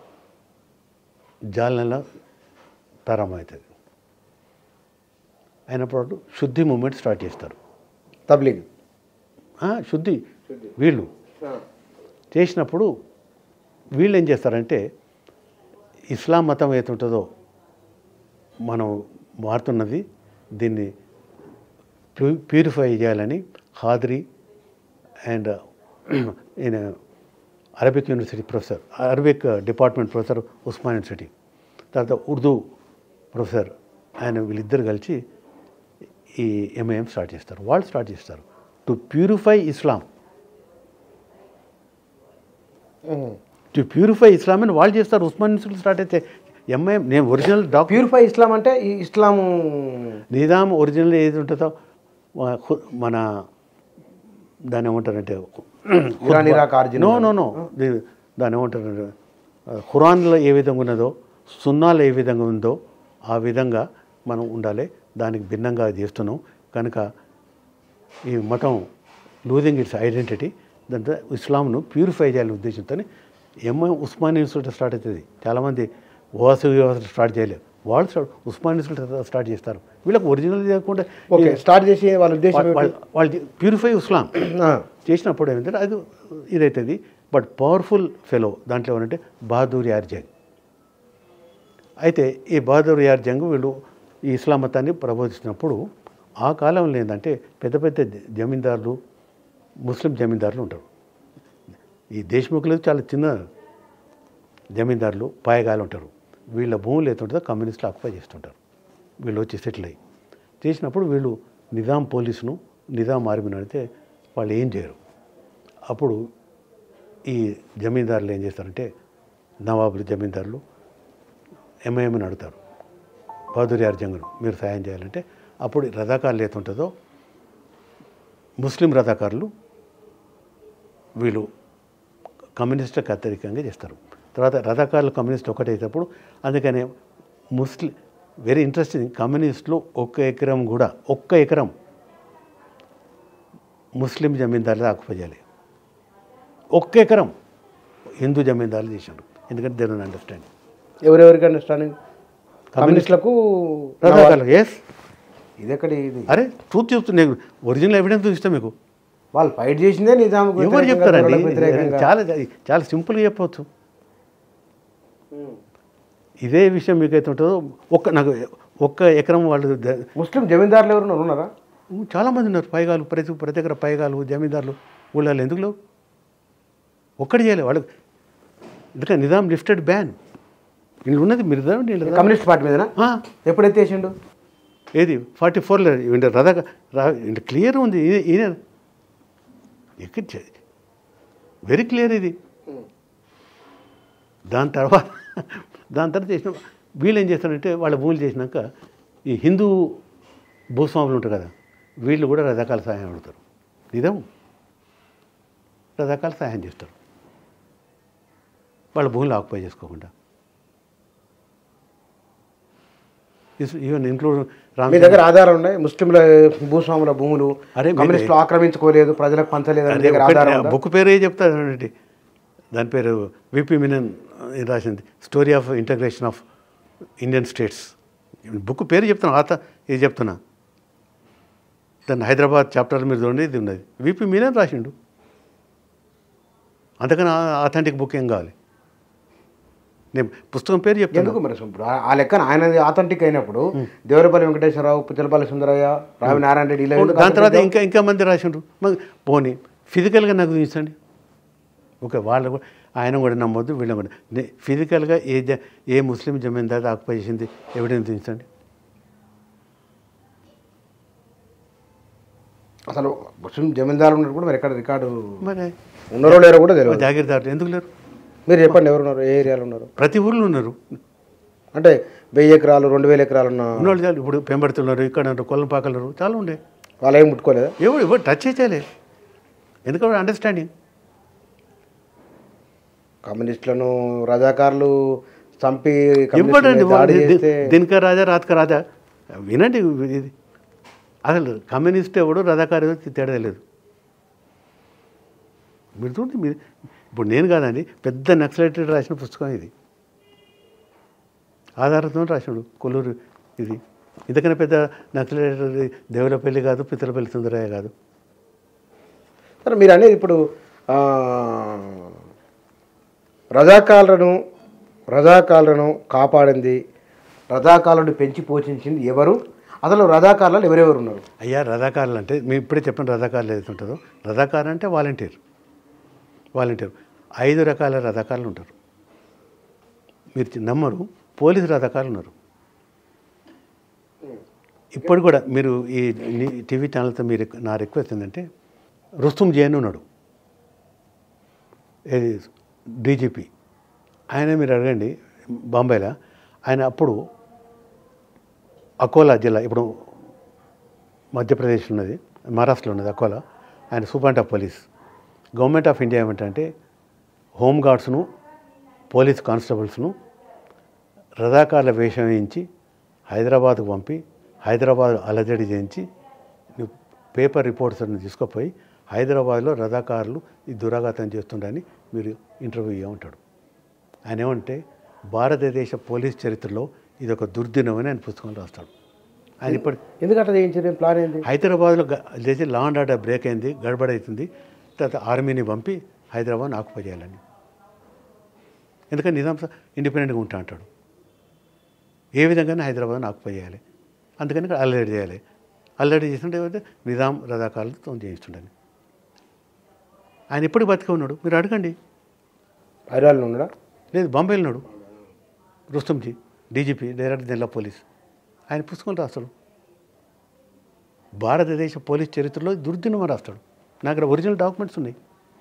జాలనలో ప్రారంభమవుతుంది అయినప్పుడు శుద్ధి మూమెంట్ స్టార్ట్ చేస్తారు తబ్లీగ్ ఆ, శుద్ధి వీళ్ళు చేసినప్పుడు వీళ్ళు ఏం చేస్తారంటే ఇస్లాం మతం ఏతుంటుందో మనం మారుతున్నది దీన్ని ప్యూ ప్యూరిఫై చేయాలని హాద్రి అండ్ ఈయన Arabic university professor Arabic department professor Osman university తర్వాత ఉర్దూ ప్రొఫెసర్ ఆయన వీళ్ళిద్దరు కలిసి ఈ ఎంఐఎం స్టార్ట్ చేస్తారు వాళ్ళు స్టార్ట్ చేస్తారు to purify Islam to purify Islam అని వాళ్ళు చేస్తారు ఉస్మాన్ యూనివర్సిటీ స్టార్ట్ అయితే ఎంఐఎం నేను ఒరిజినల్ డాక్టర్ ప్యూరిఫై ఇస్లాం అంటే ఈ ఇస్లాము నిజాం ఒరిజినల్ ఏది ఉంటుందో వ- హు- మన దాన్ని ఏమంటారంటే Iran Iraq origin no no no the- దాన్ని ఏమంటారంటే ఖురాన్లో ఏ విధంగా ఉన్నదో సున్నాలో ఏ విధంగా ఉందో ఆ విధంగా మనం ఉండాలి దానికి భిన్నంగా చేస్తున్నాం కనుక ఈ మతం లూజింగ్ ఇట్స్ ఐడెంటిటీ దాంతో ఇస్లాంను ప్యూరిఫై చేయాలనే ఉద్దేశంతో ఎంఐ ఉస్మాన్ యూనివర్సిటీ స్టార్ట్ అవుతుంది చాలామంది ఓవాసు యూనివర్సిటీ స్టార్ట్ చేయలేరు వాళ్ళు స్టార్ట్ ఉస్మాన్ యూనివర్సిటీ స్టార్ట్ చేస్తారు వీళ్ళకి ఒరిజినల్ చేయకుండా ఓకే స్టార్ట్ చేసి వాళ్ళ ఉద్దేశం వాళ్ళ- ఏమిటి? వాళ్ళ- వాళ్ళు ప్యూరిఫై ఇస్లాం ఆ, చేసినప్పుడు ఏమైందంటే అది ఇదవుతుంది బట్ పవర్ఫుల్ ఫెలో దాంట్లో ఏమంటే బహదూర్ యార్ జంగ్ అయితే ఈ బహదూర్ యార్ జంగ్ వీళ్ళు ఈ ఇస్లాం మతాన్ని ప్రబోధిస్తున్నప్పుడు ఆ కాలంలో ఏంటంటే పెద్ద పెద్ద జమీందారులు ముస్లిం జమీందారులు ఉంటారు ఈ దేశముఖులు చాలా చిన్న జమీందారులు పాయగాలు ఉంటారు వీళ్ళ భూములు ఏతుంటుందో కమ్యూనిస్టులు ఆక్యుపై చేస్తుంటారు వీళ్ళు వచ్చి సెటిల్ అయ్యి చేసినప్పుడు వీళ్ళు నిజాం పోలీసును నిజాం ఆర్మీని అడిగితే వాళ్ళు ఏం చేయరు అప్పుడు ఈ జమీందారులు ఏం చేస్తారంటే నవాబులు జమీందారులు ఎంఐఎంని అడుగుతారు బహదూరి అర్జంగును మీరు సాయం చేయాలంటే అప్పుడు రథాకారులు ఏతుంటుందో ముస్లిం రథాకారులు వీళ్ళు కమ్యూనిస్టులకు అత్యధికంగా చేస్తారు తర్వాత రథాకారులు కమ్యూనిస్ట్ ఒకటైనప్పుడు అందుకనే ముస్లిం వెరీ ఇంట్రెస్టింగ్ కమ్యూనిస్టులు ఒక్క ఎకరం కూడా ఒక్క ఎకరం ముస్లిం జమీందారులు ఆక్యుపై చేయాలి ఒక్క ఎకరం హిందూ జమీందారులు చేశారు ఎందుకంటే దే డోంట్ అండర్స్టాండ్ ఎవరెవరికి అండర్స్టాండింగ్ కమ్యూనిస్టులకు రథాకారులు ఎస్ ఇది ఎక్కడ ఇది అరే ట్రూత్ చెప్తున్నా ఒరిజినల్ ఎవిడెన్స్ ఇష్టం మీకు వాళ్ళు ఫైట్ చేసిందే నిజాం ఎవరు చెప్తారండి చాలా చాలా సింపుల్గా చెప్పవచ్చు ఇదే విషయం మీకైతే ఉంటుందో ఒక్క నాకు ఒక్క ఎకరం వాళ్ళు ద- ముస్లిం జమీందారులు ఎవరు ఉన్నారా చాలామంది ఉన్నారు పైగాలు ప్రతి ప్రతి దగ్గర పైగాలు జమీందారులు ఊళ్ళలో ఎందుకు లేవు ఒక్కటి చేయలేదు వాళ్ళు ఎందుకంటే నిజాం లిఫ్టెడ్ బ్యాన్ వీళ్ళు ఉన్నది మీరు చదవండి, వీళ్ళు చదవండి. కమ్యూనిస్ట్ పార్టీ మీదనా ఆ, ఎప్పుడైతే వేసిండు ఏది ఫార్టీ ఫోర్లో రథ రా క్లియర్ ఉంది ఈయన- ఈయన ఎక్కడ వెరీ క్లియర్ ఇది దాని తర్వాత దాని తర్వాత చేసిన వీళ్ళు ఏం చేస్తారంటే వాళ్ళ భూములు చేసినాక ఈ హిందూ భూస్వాములు ఉంటారు కదా వీళ్ళు కూడా రథాకాల సహాయం అడుగుతారు నిజం రథాకాల సహాయం చేస్తారు వాళ్ళ భూములు ఆక్యుపై చేసుకోకుండా ఈవెన్ ఇంక్లూడ్ మీ దగ్గర ఆధారం ఉన్నాయి ముస్లింల భూస్వాముల భూములు అరే మీ- కమ్యూనిస్టులు ఆక్రమించుకోలేదు ప్రజలకు పంచలేదు అనే దగ్గర ఆధారం ఉందా? బుక్ పేరే చెప్తానండి దాని పేరు విపి మినన్ ఇది రాసింది story of integration of Indian states book పేరు చెప్తున్నా ఆత ఇది చెప్తున్నా దాన్ని హైదరాబాద్ చాప్టర్ మీరు చూడండి ఇది ఉన్నది విపి మీనన్ రాసిండు అంతకన్నా ఆథెంటిక్ బుక్ ఏం కావాలి నేను పుస్తకం పేరు చెప్తాను ఎందుకు మరి ఇప్పుడు ఆ- ఆ లెక్కన ఆయన ఆథెంటిక్ అయినప్పుడు దేవరపల్లి వెంకటేశ్వరరావు పుచ్చలపల్లి సుందరయ్య రావి నారాయణ రెడ్డి ఇలా ఎందుకు దాని తర్వాత authentic ఇంకా ఇంకా మంది రాసిండ్రు మరి పోనీ ఫిజికల్గా నాకు చూపించండి ఓకే వాళ్ళు కూడా ఆయన కూడా నమ్మొద్దు వీళ్ళని కూడా నే- ఫిజికల్గా ఏ జ ఏ ముస్లిం జమీందారు ఆక్యుపై చేసింది ఎవిడెన్స్ చూపించండి అసలు ముస్లిం జమీందారు ఉన్నట్టు కూడా మరి ఎక్కడ రికార్డు మరి ఉన్నారో లేరో కూడా తెలియదు జాగీర్దారు ఎందుకు లేరు మీరు చెప్పండి ఎవరు ఉన్నారు ఏ ఏరియాలో ఉన్నారు ప్రతి ఊర్లో ఉన్నారు అంటే వెయ్యి ఎకరాలు రెండు వేల ఎకరాలు ఉన్న ఉన్నవాళ్ళు చాలు ఇప్పుడు పెంబడుతున్నారు ఇక్కడ ఉన్నారు కొల్లంపాకలు ఉన్నారు చాలా ఉండే వాళ్ళు ఏం ముట్టుకోలేదా ఎవరు ఎవరు టచ్ చేయలే ఎందుకంటే అండర్స్టాండింగ్ కమ్యూనిస్టులను రజాకారులు చంపి ఇవ్వడండి కమ్యూనిస్టుల మీద దాడి చేస్తే దినక రాజా రాత్క రాజా వినండి ఇది అసలు కమ్యూనిస్ట్ ఎవడు రథాకారు ఎవడు తేడా లేదు మీరు చూడండి మీరు ఇప్పుడు నేను కాదండి పెద్ద నక్సలైట్ రాసిన పుస్తకం ఇది ఆధారంతో రాసినాడు కొల్లూరు ఇది ఇంతకన్నా పెద్ద నక్సలైట్ దేవులపల్లి కాదు పితలపల్లి సుందరయ్య కాదు సరే మీరు అనేది ఇప్పుడు ఆ, రజాకారులను రజాకారులను కాపాడింది రజాకారులను పెంచి పోషించింది ఎవరు అసలు రజాకారులు ఎవరెవరు ఉన్నారు అయ్యా రథాకారులు అంటే మేము ఇప్పుడే చెప్పిన రథాకారులు ఏదైతే ఉంటుందో రథాకారు అంటే వాలంటీర్ వాలంటీర్ ఐదు రకాల రథాకారులు ఉంటారు మీరు చి- నమ్మరు పోలీసు రథాకారులు ఉన్నారు ఇప్పుడు కూడా మీరు ఈ ని- టీవీ ఛానల్తో మీరు నా రిక్వెస్ట్ ఏంటంటే రుస్తుం జైన్ ఉన్నాడు ఏది డీజీపీ ఆయన మీరు అడగండి బాంబేలో ఆయన అప్పుడు అకోలా జిల్లా ఇప్పుడు మధ్యప్రదేశ్ ఉన్నది మహారాష్ట్రలో ఉన్నది అకోలా ఆయన superintendent of police government of India ఏమిటంటే హోమ్ గార్డ్స్ను పోలీస్ కానిస్టేబుల్స్ను రథాకారుల వేషం వేయించి హైదరాబాద్కు పంపి హైదరాబాద్ అలజడి చేయించి నువ్వు పేపర్ రిపోర్ట్స్ అన్ని తీసుకుపోయి హైదరాబాద్లో రథాకారులు ఈ దురాఘాతం చేస్తుండని మీరు ఇంటర్వ్యూ ఇవ్వమంటాడు ఆయన ఏమంటే భారతదేశ పోలీస్ చరిత్రలో ఇది ఒక దుర్దినం అని ఆయన పుస్తకం రాస్తాడు ఆయన ఇప్పుడు ఎందుకు అట్లా చేయించారు ప్లాన్ ఏంది హైదరాబాద్లో గ- చేసి లా అండ్ ఆర్డర్ బ్రేక్ అయింది గడబడ అవుతుంది తర్వాత ఆర్మీని పంపి హైదరాబాద్ ఆకుపై చేయాలని ఎందుకంటే నిజాం సార్ ఇండిపెండెంట్గా ఉంటా అంటాడు ఏ విధంగానే హైదరాబాద్ని ఆకుపై చేయాలి అందుకని ఇక్కడ అల్లడి చేయాలి అల్లడి చేస్తుంటే ఏమంటే నిజాం రథాకాలతో చేయిస్తుండని ఆయన ఎప్పుడు బతికే ఉన్నాడు మీరు అడగండి హైదరాబాద్లో ఉన్నాడా లేదు బాంబేలో ఉన్నాడు రుస్తుంజీ డీజీపీ డైరెక్టర్ జిల్లా పోలీస్ ఆయన పుస్తకాలు రాస్తాడు భారతదేశ పోలీస్ చరిత్రలో దుర్దినం అని రాస్తాడు నా దగ్గర ఒరిజినల్ డాక్యుమెంట్స్ ఉన్నాయి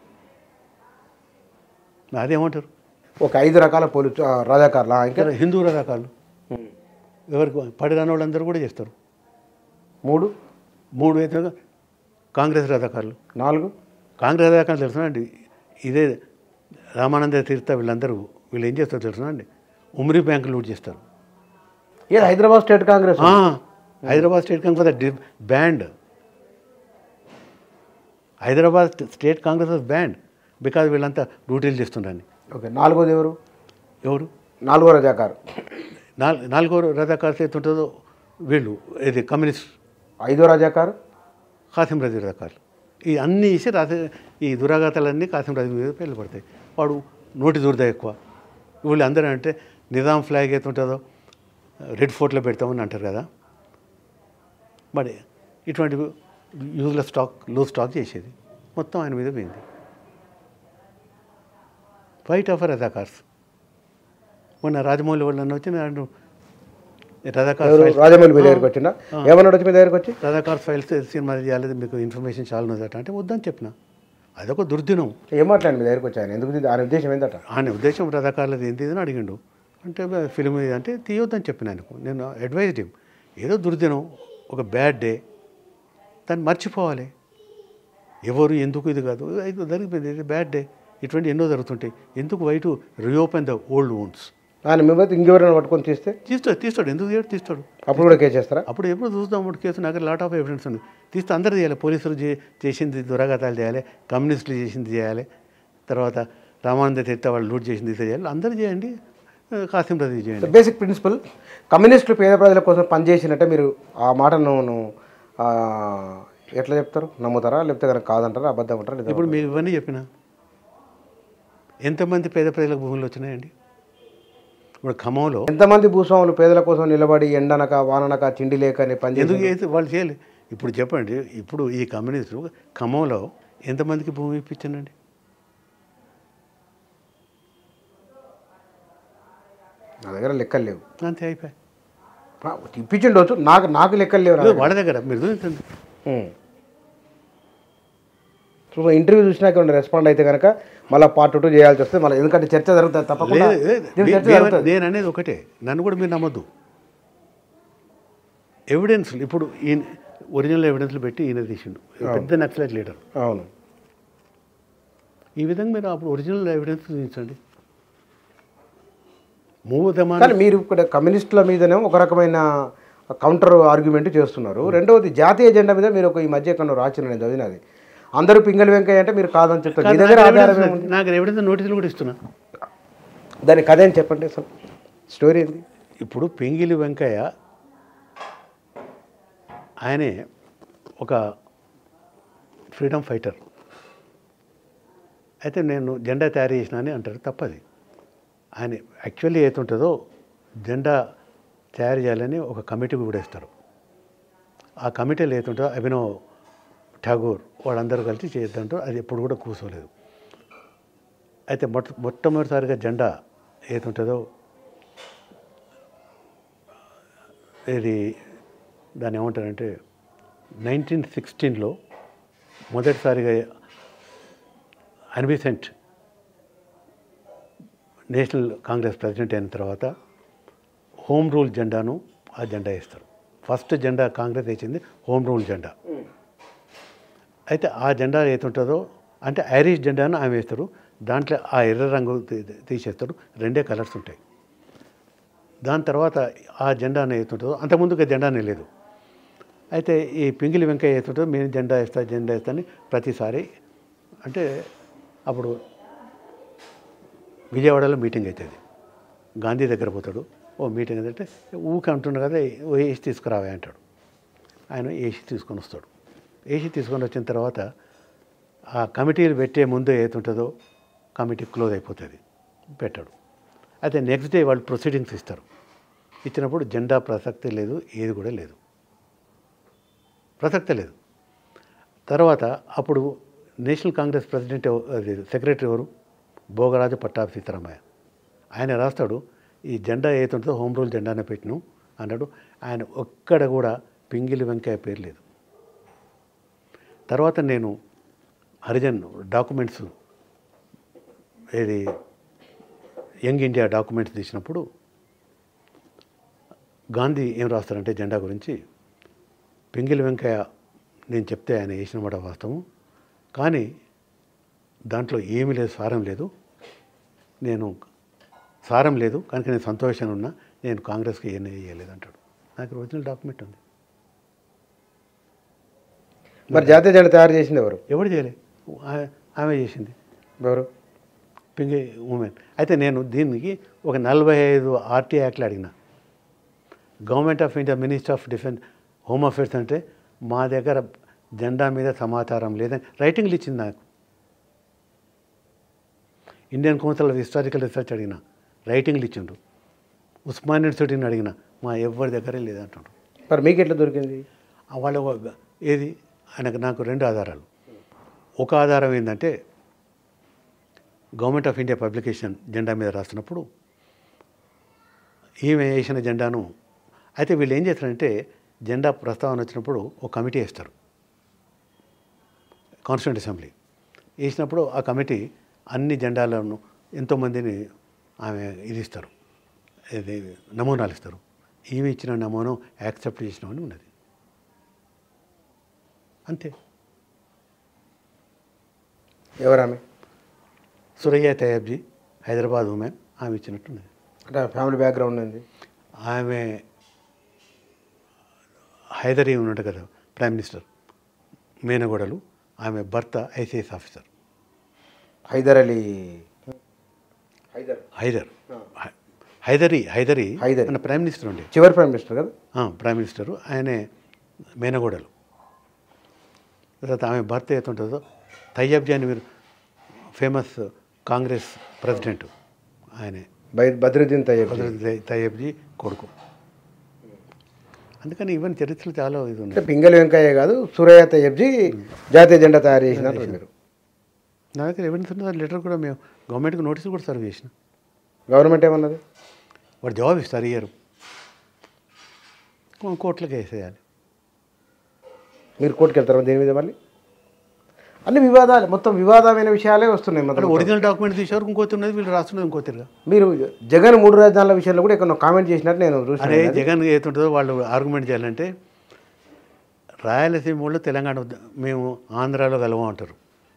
అదేమంటారు ఒక ఐదు రకాల పోలీసు ఆ, రాజాకారులా ఇంకా ఇక్కడ హిందూ రకాలు ఎవరికి పడి రాని వాళ్ళందరూ కూడా చేస్తారు మూడు మూడు అయితే కాంగ్రెస్ రథకారులు నాలుగు కాంగ్రెస్ రథకారులు తెలుసునా అండి ఇదే రామానంద తీర్థ వీళ్ళందరూ వీళ్ళు ఏం చేస్తారో తెలుసునా అండి ఉమ్రీ బ్యాంకులు లూట్ చేస్తారు ఏది హైదరాబాద్ స్టేట్ కాంగ్రెస్ ఆ, హైదరాబాద్ స్టేట్ కాంగ్రెస్ డి banned Hyderabad state Congress was banned because వీళ్ళంతా డ్యూటీలు చేస్తుండని ఓకే నాలుగోది ఎవరు ఎవరు నాలుగో రజాకారు నాలుగు నాలుగో రథకారు చేతి ఉంటుందో వీళ్ళు ఇది కమ్యూనిస్ట్ ఐదో రజాకారు కాసిం రజీ రథకారులు ఈ అన్ని ఇసి రాసి ఈ దురాఘాతాలన్నీ కాసిం రజీ మీద పెళ్ళి పడతాయి వాడు నోటి దురద ఎక్కువ వీళ్ళు అందరూ అంటే నిజాం ఫ్లాగ్ అయితే ఉంటుందో రెడ్ ఫోర్ట్లో పెడతామని అంటారు కదా మరి ఇటువంటి యూజ్లెస్ స్టాక్ లో స్టాక్ చేసేది మొత్తం ఆయన మీద పోయింది ఫైట్ ఆఫ్ రజాకార్స్ మొన్న రాజమౌళి వాళ్ళని వచ్చి నన్ను రజాకార్ ఎవరు రాజమౌళి మీ దగ్గరికి వచ్చిందా ఏమన్నాడు వచ్చి మీ దగ్గరికి వచ్చి రజాకార్ ఫైల్స్ సినిమా చేయాలి మీకు ఇన్ఫర్మేషన్ చాలా ఉన్నదట అంటే వద్దని చెప్పిన అదొక దుర్దినం ఏం మాట్లాడి మీ దగ్గరికి వచ్చి ఆయన ఎందుకు ఇది- ఆయన ఉద్దేశం ఏందట ఆయన ఉద్దేశం రజాకార్లది ఏంటి ఇది అని అడిగిండు అంటే ఫిలిం ఇది అంటే తీయొద్దని చెప్పిన ఆయనకు నేను అడ్వైజ్డ్ హిమ్ ఏదో దుర్దినం ఒక బ్యాడ్ డే దాన్ని మర్చిపోవాలి ఎవరు ఎందుకు ఇది కాదు ఇది జరిగిపోయింది ఇది బ్యాడ్ డే ఇటువంటి ఎన్నో జరుగుతుంటాయి ఎందుకు why to reopen the old wounds ఆయన మీ మీద ఇంకెవరైనా పట్టుకొని తీస్తే తీస్తాడు తీస్తాడు ఎందుకు తీయడు తీస్తాడు అప్పుడు కూడా కేసు చేస్తారా అప్పుడు ఎప్పుడు చూద్దాం అప్పుడు కేసు నాకు లాట్ ఆఫ్ ఎవిడెన్స్ ఉంది తీస్తే అందరూ చేయాలి పోలీసులు చే- చేసింది దురాఘాతాలు చేయాలి కమ్యూనిస్టులు చేసింది చేయాలి తర్వాత రామానంద తీర్థ వాళ్ళు లూట్ చేసింది ఇది చేయాలి అందరూ చేయండి ఆ, కాసిం రజీ చేయండి బేసిక్ ప్రిన్సిపల్ కమ్యూనిస్టులు పేద ప్రజల కోసం పనిచేసినట్టే మీరు ఆ మాటను ను- ఆ, ఎట్లా చెప్తారు నమ్ముతారా లేకపోతే కనుక కాదంటారా అబద్ధం అంటారా లేదా ఇప్పుడు మీకు ఇవన్నీ చెప్పిన ఎంతమంది పేద ప్రజలకు భూములు వచ్చినాయండి ఇప్పుడు ఖమ్మంలో ఎంతమంది భూస్వాములు పేదల కోసం నిలబడి ఎండనక వాననక తిండి లేక అని పని ఎందుకు చేసి వాళ్ళు చేయలే ఇప్పుడు చెప్పండి ఇప్పుడు ఈ కమ్యూనిస్టులు ఖమ్మంలో ఎంతమందికి భూమి ఇప్పించానండి నా దగ్గర లెక్కలు లేవు అంతే అయిపోయి ఆ, ఇప్పించుండొచ్చు నాకు నాకు లెక్కలు లేవు నా దగ్గర. వాళ్ళ దగ్గర మీరు చూడండి ఉం. సో ఇంటర్వ్యూ చూసినాక రెస్పాండ్ అయితే కనుక మళ్ళీ పార్ట్ టూ చేయాల్సి వస్తుంది మళ్ళీ ఎందుకంటే చర్చ జరుగుతుంది తప్పకుండా లేదు, లేదు. దీని చర్చ నే- జరుగుతుంది నేను అనేది ఒకటే నన్ను కూడా మీరు నమ్మద్దు ఎవిడెన్స్లు ఇప్పుడు ఈయన ఒరిజినల్ ఎవిడెన్స్లు పెట్టి ఈయన తీసిండు పెద్ద నక్సలైట్ లీడర్ అవును ఈ విధంగా మీరు అప్పుడు ఒరిజినల్ ఎవిడెన్స్ చూపించండి మూవ్ దమాన్ కానీ మీరు ఇక్కడ కమ్యూనిస్టుల మీదనే ఒక రకమైన కౌంటర్ ఆర్గ్యుమెంట్ చేస్తున్నారు రెండవది జాతీయ జెండా మీద మీరు ఒక ఈ మధ్య ఎక్కడ రాసిన నేను చదివినది అందరూ పింగళి వెంకయ్య అంటే మీరు కాదని చెప్తారు మీ దగ్గర ఆధారం ఏముంది నాకు ఎవిడెన్స్ నోటీసులు కూడా ఇస్తున్నా దాని కథ ఏం చెప్పండి అసలు స్టోరీ ఏంది ఇప్పుడు పింగిలి వెంకయ్య ఆయనే ఒక ఫ్రీడమ్ ఫైటర్ అయితే నేను జెండా తయారు చేసిన అని అంటారు తప్పది ఆయన యాక్చువల్లీ ఏతుంటుందో జెండా తయారు చేయాలని ఒక కమిటీకి కూడా ఇస్తారు ఆ కమిటీలో ఏతుంటుందో అభినవ్ ఠాగూర్ వాళ్ళందరూ కలిసి చేద్దంటూ అది ఎప్పుడు కూడా కూర్చోలేదు అయితే మొట్ట మొట్టమొదటిసారిగా జెండా ఏతుంటుందో ఇది దాన్ని ఏమంటారంటే నైన్టీన్ సిక్స్టీన్లో మొదటిసారిగా అన్విసెంట్ నేషనల్ కాంగ్రెస్ ప్రెసిడెంట్ అయిన తర్వాత హోమ్ రూల్ జెండాను ఆ జెండా వేస్తారు ఫస్ట్ జెండా కాంగ్రెస్ వేసింది హోమ్ రూల్ జెండా అయితే ఆ జెండా ఏతుంటుందో అంటే ఐరిష్ జెండాను ఆమె వేస్తారు దాంట్లో ఆ ఎర్ర రంగు తీ- తీసేస్తారు రెండే కలర్స్ ఉంటాయి దాని తర్వాత ఆ జెండాను ఏతుంటుందో అంతకుముందుగా జెండానే లేదు అయితే ఈ పింగిలి వెంకయ్య వేస్తుంటో మేము జెండా వేస్తా జెండా వేస్తా అని ప్రతిసారి అంటే అప్పుడు విజయవాడలో మీటింగ్ అవుతుంది గాంధీ దగ్గర పోతాడు ఓ మీటింగ్ అంటే ఊకే అంటుండు కదా ఓ ఏసీ తీసుకురావే అంటాడు ఆయన ఏసీ తీసుకొని వస్తాడు ఏసీ తీసుకొని వచ్చిన తర్వాత ఆ కమిటీలు పెట్టే ముందు ఏతుంటుందో కమిటీ క్లోజ్ అయిపోతుంది పెట్టాడు అయితే నెక్స్ట్ డే వాళ్ళు ప్రొసీడింగ్స్ ఇస్తారు ఇచ్చినప్పుడు జెండా ప్రసక్తి లేదు ఏది కూడా లేదు ప్రసక్తి లేదు తర్వాత అప్పుడు నేషనల్ కాంగ్రెస్ ప్రెసిడెంట్ ఎవ- అది సెక్రటరీ ఎవరు భోగరాజు పట్టాభి సీతారామయ్య ఆయన రాస్తాడు ఈ జెండా ఏతుంటుందో హోమ్ రూల్ జెండానే పెట్టిను అన్నాడు ఆయన ఒక్కడ కూడా పింగిలి వెంకయ్య పేరు లేదు తర్వాత నేను హరిజన్ డాక్యుమెంట్స్ ఏది యంగ్ ఇండియా డాక్యుమెంట్స్ తీసినప్పుడు గాంధీ ఏం రాస్తారంటే జెండా గురించి పింగిలి వెంకయ్య నేను చెప్తే ఆయన వేసిన మాట వాస్తవం కానీ దాంట్లో ఏమీ లేదు సారం లేదు నేను సారం లేదు కనుక నేను సంతోషంగా ఉన్నా నేను కాంగ్రెస్కి ఏం వేయలేదు అంటాడు నాకు ఒరిజినల్ డాక్యుమెంట్ ఉంది మరి జాతీయ జెండా తయారు చేసింది ఎవరు ఎవడు చేయలే ఆ- ఆమె చేసింది ఎవరు పింగి ఉమెన్ అయితే నేను దీనికి ఒక నలభై ఐదు ఆర్టీ యాక్ట్లు అడిగిన government of India minister of defence home affairs అంటే మా దగ్గర జెండా మీద సమాచారం లేదని రైటింగ్లు ఇచ్చింది నాకు Indian council of historical research అడిగిన రైటింగ్లు ఇచ్చిండ్రు ఉస్మాన్ యూనివర్సిటీని అడిగిన మా ఎవరి దగ్గరే లేదంటుండ్రు మరి మీకు ఎట్లా దొరికింది ఆ వాళ్ళ ఒక- ఏది ఆయనకు నాకు రెండు ఆధారాలు ఒక ఆధారం ఏంటంటే గవర్నమెంట్ ఆఫ్ ఇండియా పబ్లికేషన్ జెండా మీద రాస్తున్నప్పుడు ఈమె వేసిన జెండాను అయితే వీళ్ళు ఏం చేస్తారంటే జెండా ప్రస్తావన వచ్చినప్పుడు ఒక కమిటీ వేస్తారు కాన్స్టిట్యూంట్ అసెంబ్లీ వేసినప్పుడు ఆ కమిటీ అన్ని జెండాలను ఎంతోమందిని ఆమె ఇది ఇస్తారు ఇది నమూనాలు ఇస్తారు ఈమె ఇచ్చిన నమూనా యాక్సెప్ట్ చేసినామని ఉన్నది అంతే ఎవరామె సురయ్య తయాబ్జీ హైదరాబాద్ ఉమెన్ ఆమె ఇచ్చినట్టున్నది అంటే ఫ్యామిలీ బ్యాక్గ్రౌండ్ ఉంది ఆమె హైదరీ ఉన్నాడు కదా ప్రైమ్ మినిస్టర్ మేనగోడలు ఆమె భర్త ఐసీఎస్ ఆఫీసర్ హైదర్ అలీ హైదర్ హైదర్ హై- హైదరీ హైదరీ హైదరీ. మన ప్రైమ్ మినిస్టర్ ఉండే చివరి ప్రైమ్ మినిస్టర్ కదా ఆ, ప్రైమ్ మినిస్టరు ఆయనే మేనగోడలు తర్వాత ఆమె భర్త ఏతుంటుందో తయ్యబ్జీ అని మీరు ఫేమస్ కాంగ్రెస్ ప్రెసిడెంట్ ఆయనే బై బద్రుద్దీన్ తయ్యబ్ భద్రత తయ్యబ్జీ కొడుకు అందుకని ఈవెన్ చరిత్రలు చాలా ఇది అంటే ఉన్నాయి పింగళి వెంకయ్య కాదు సూరయ్య తయ్యబ్జీ జాతీయ జెండా తయారు చేసినారు మీరు నా దగ్గర ఎవిడెన్స్ ఉన్న లెటర్ కూడా మేము గవర్నమెంట్కి నోటీస్ కూడా సర్వ్ చేసిన గవర్నమెంట్ ఏమన్నది వాడు జవాబు ఇస్తారు ఇయ్యరు కోర్టులకు వేసేయాలి మీరు కోర్టుకు వెళ్తారా దీని మీద మళ్ళీ అన్ని వివాదాలు మొత్తం వివాదమైన విషయాలే వస్తున్నాయి అంటే మొత్తం ఒరిజినల్ డాక్యుమెంట్ తీసేవారు ఇంకోటి ఉన్నది వీళ్ళు రాస్తున్నది ఇంకో తిరగా మీరు జగన్ మూడు రాజధానుల విషయంలో కూడా ఇక్కడ కామెంట్ చేసినట్టు నేను అరే చూసాను జగన్ ఏతుంటుందో వాళ్ళు ఆర్గ్యుమెంట్ చేయాలంటే రాయలసీమ వాళ్ళు తెలంగాణ వద్ద- మేము ఆంధ్రాలో కలవం అంటారు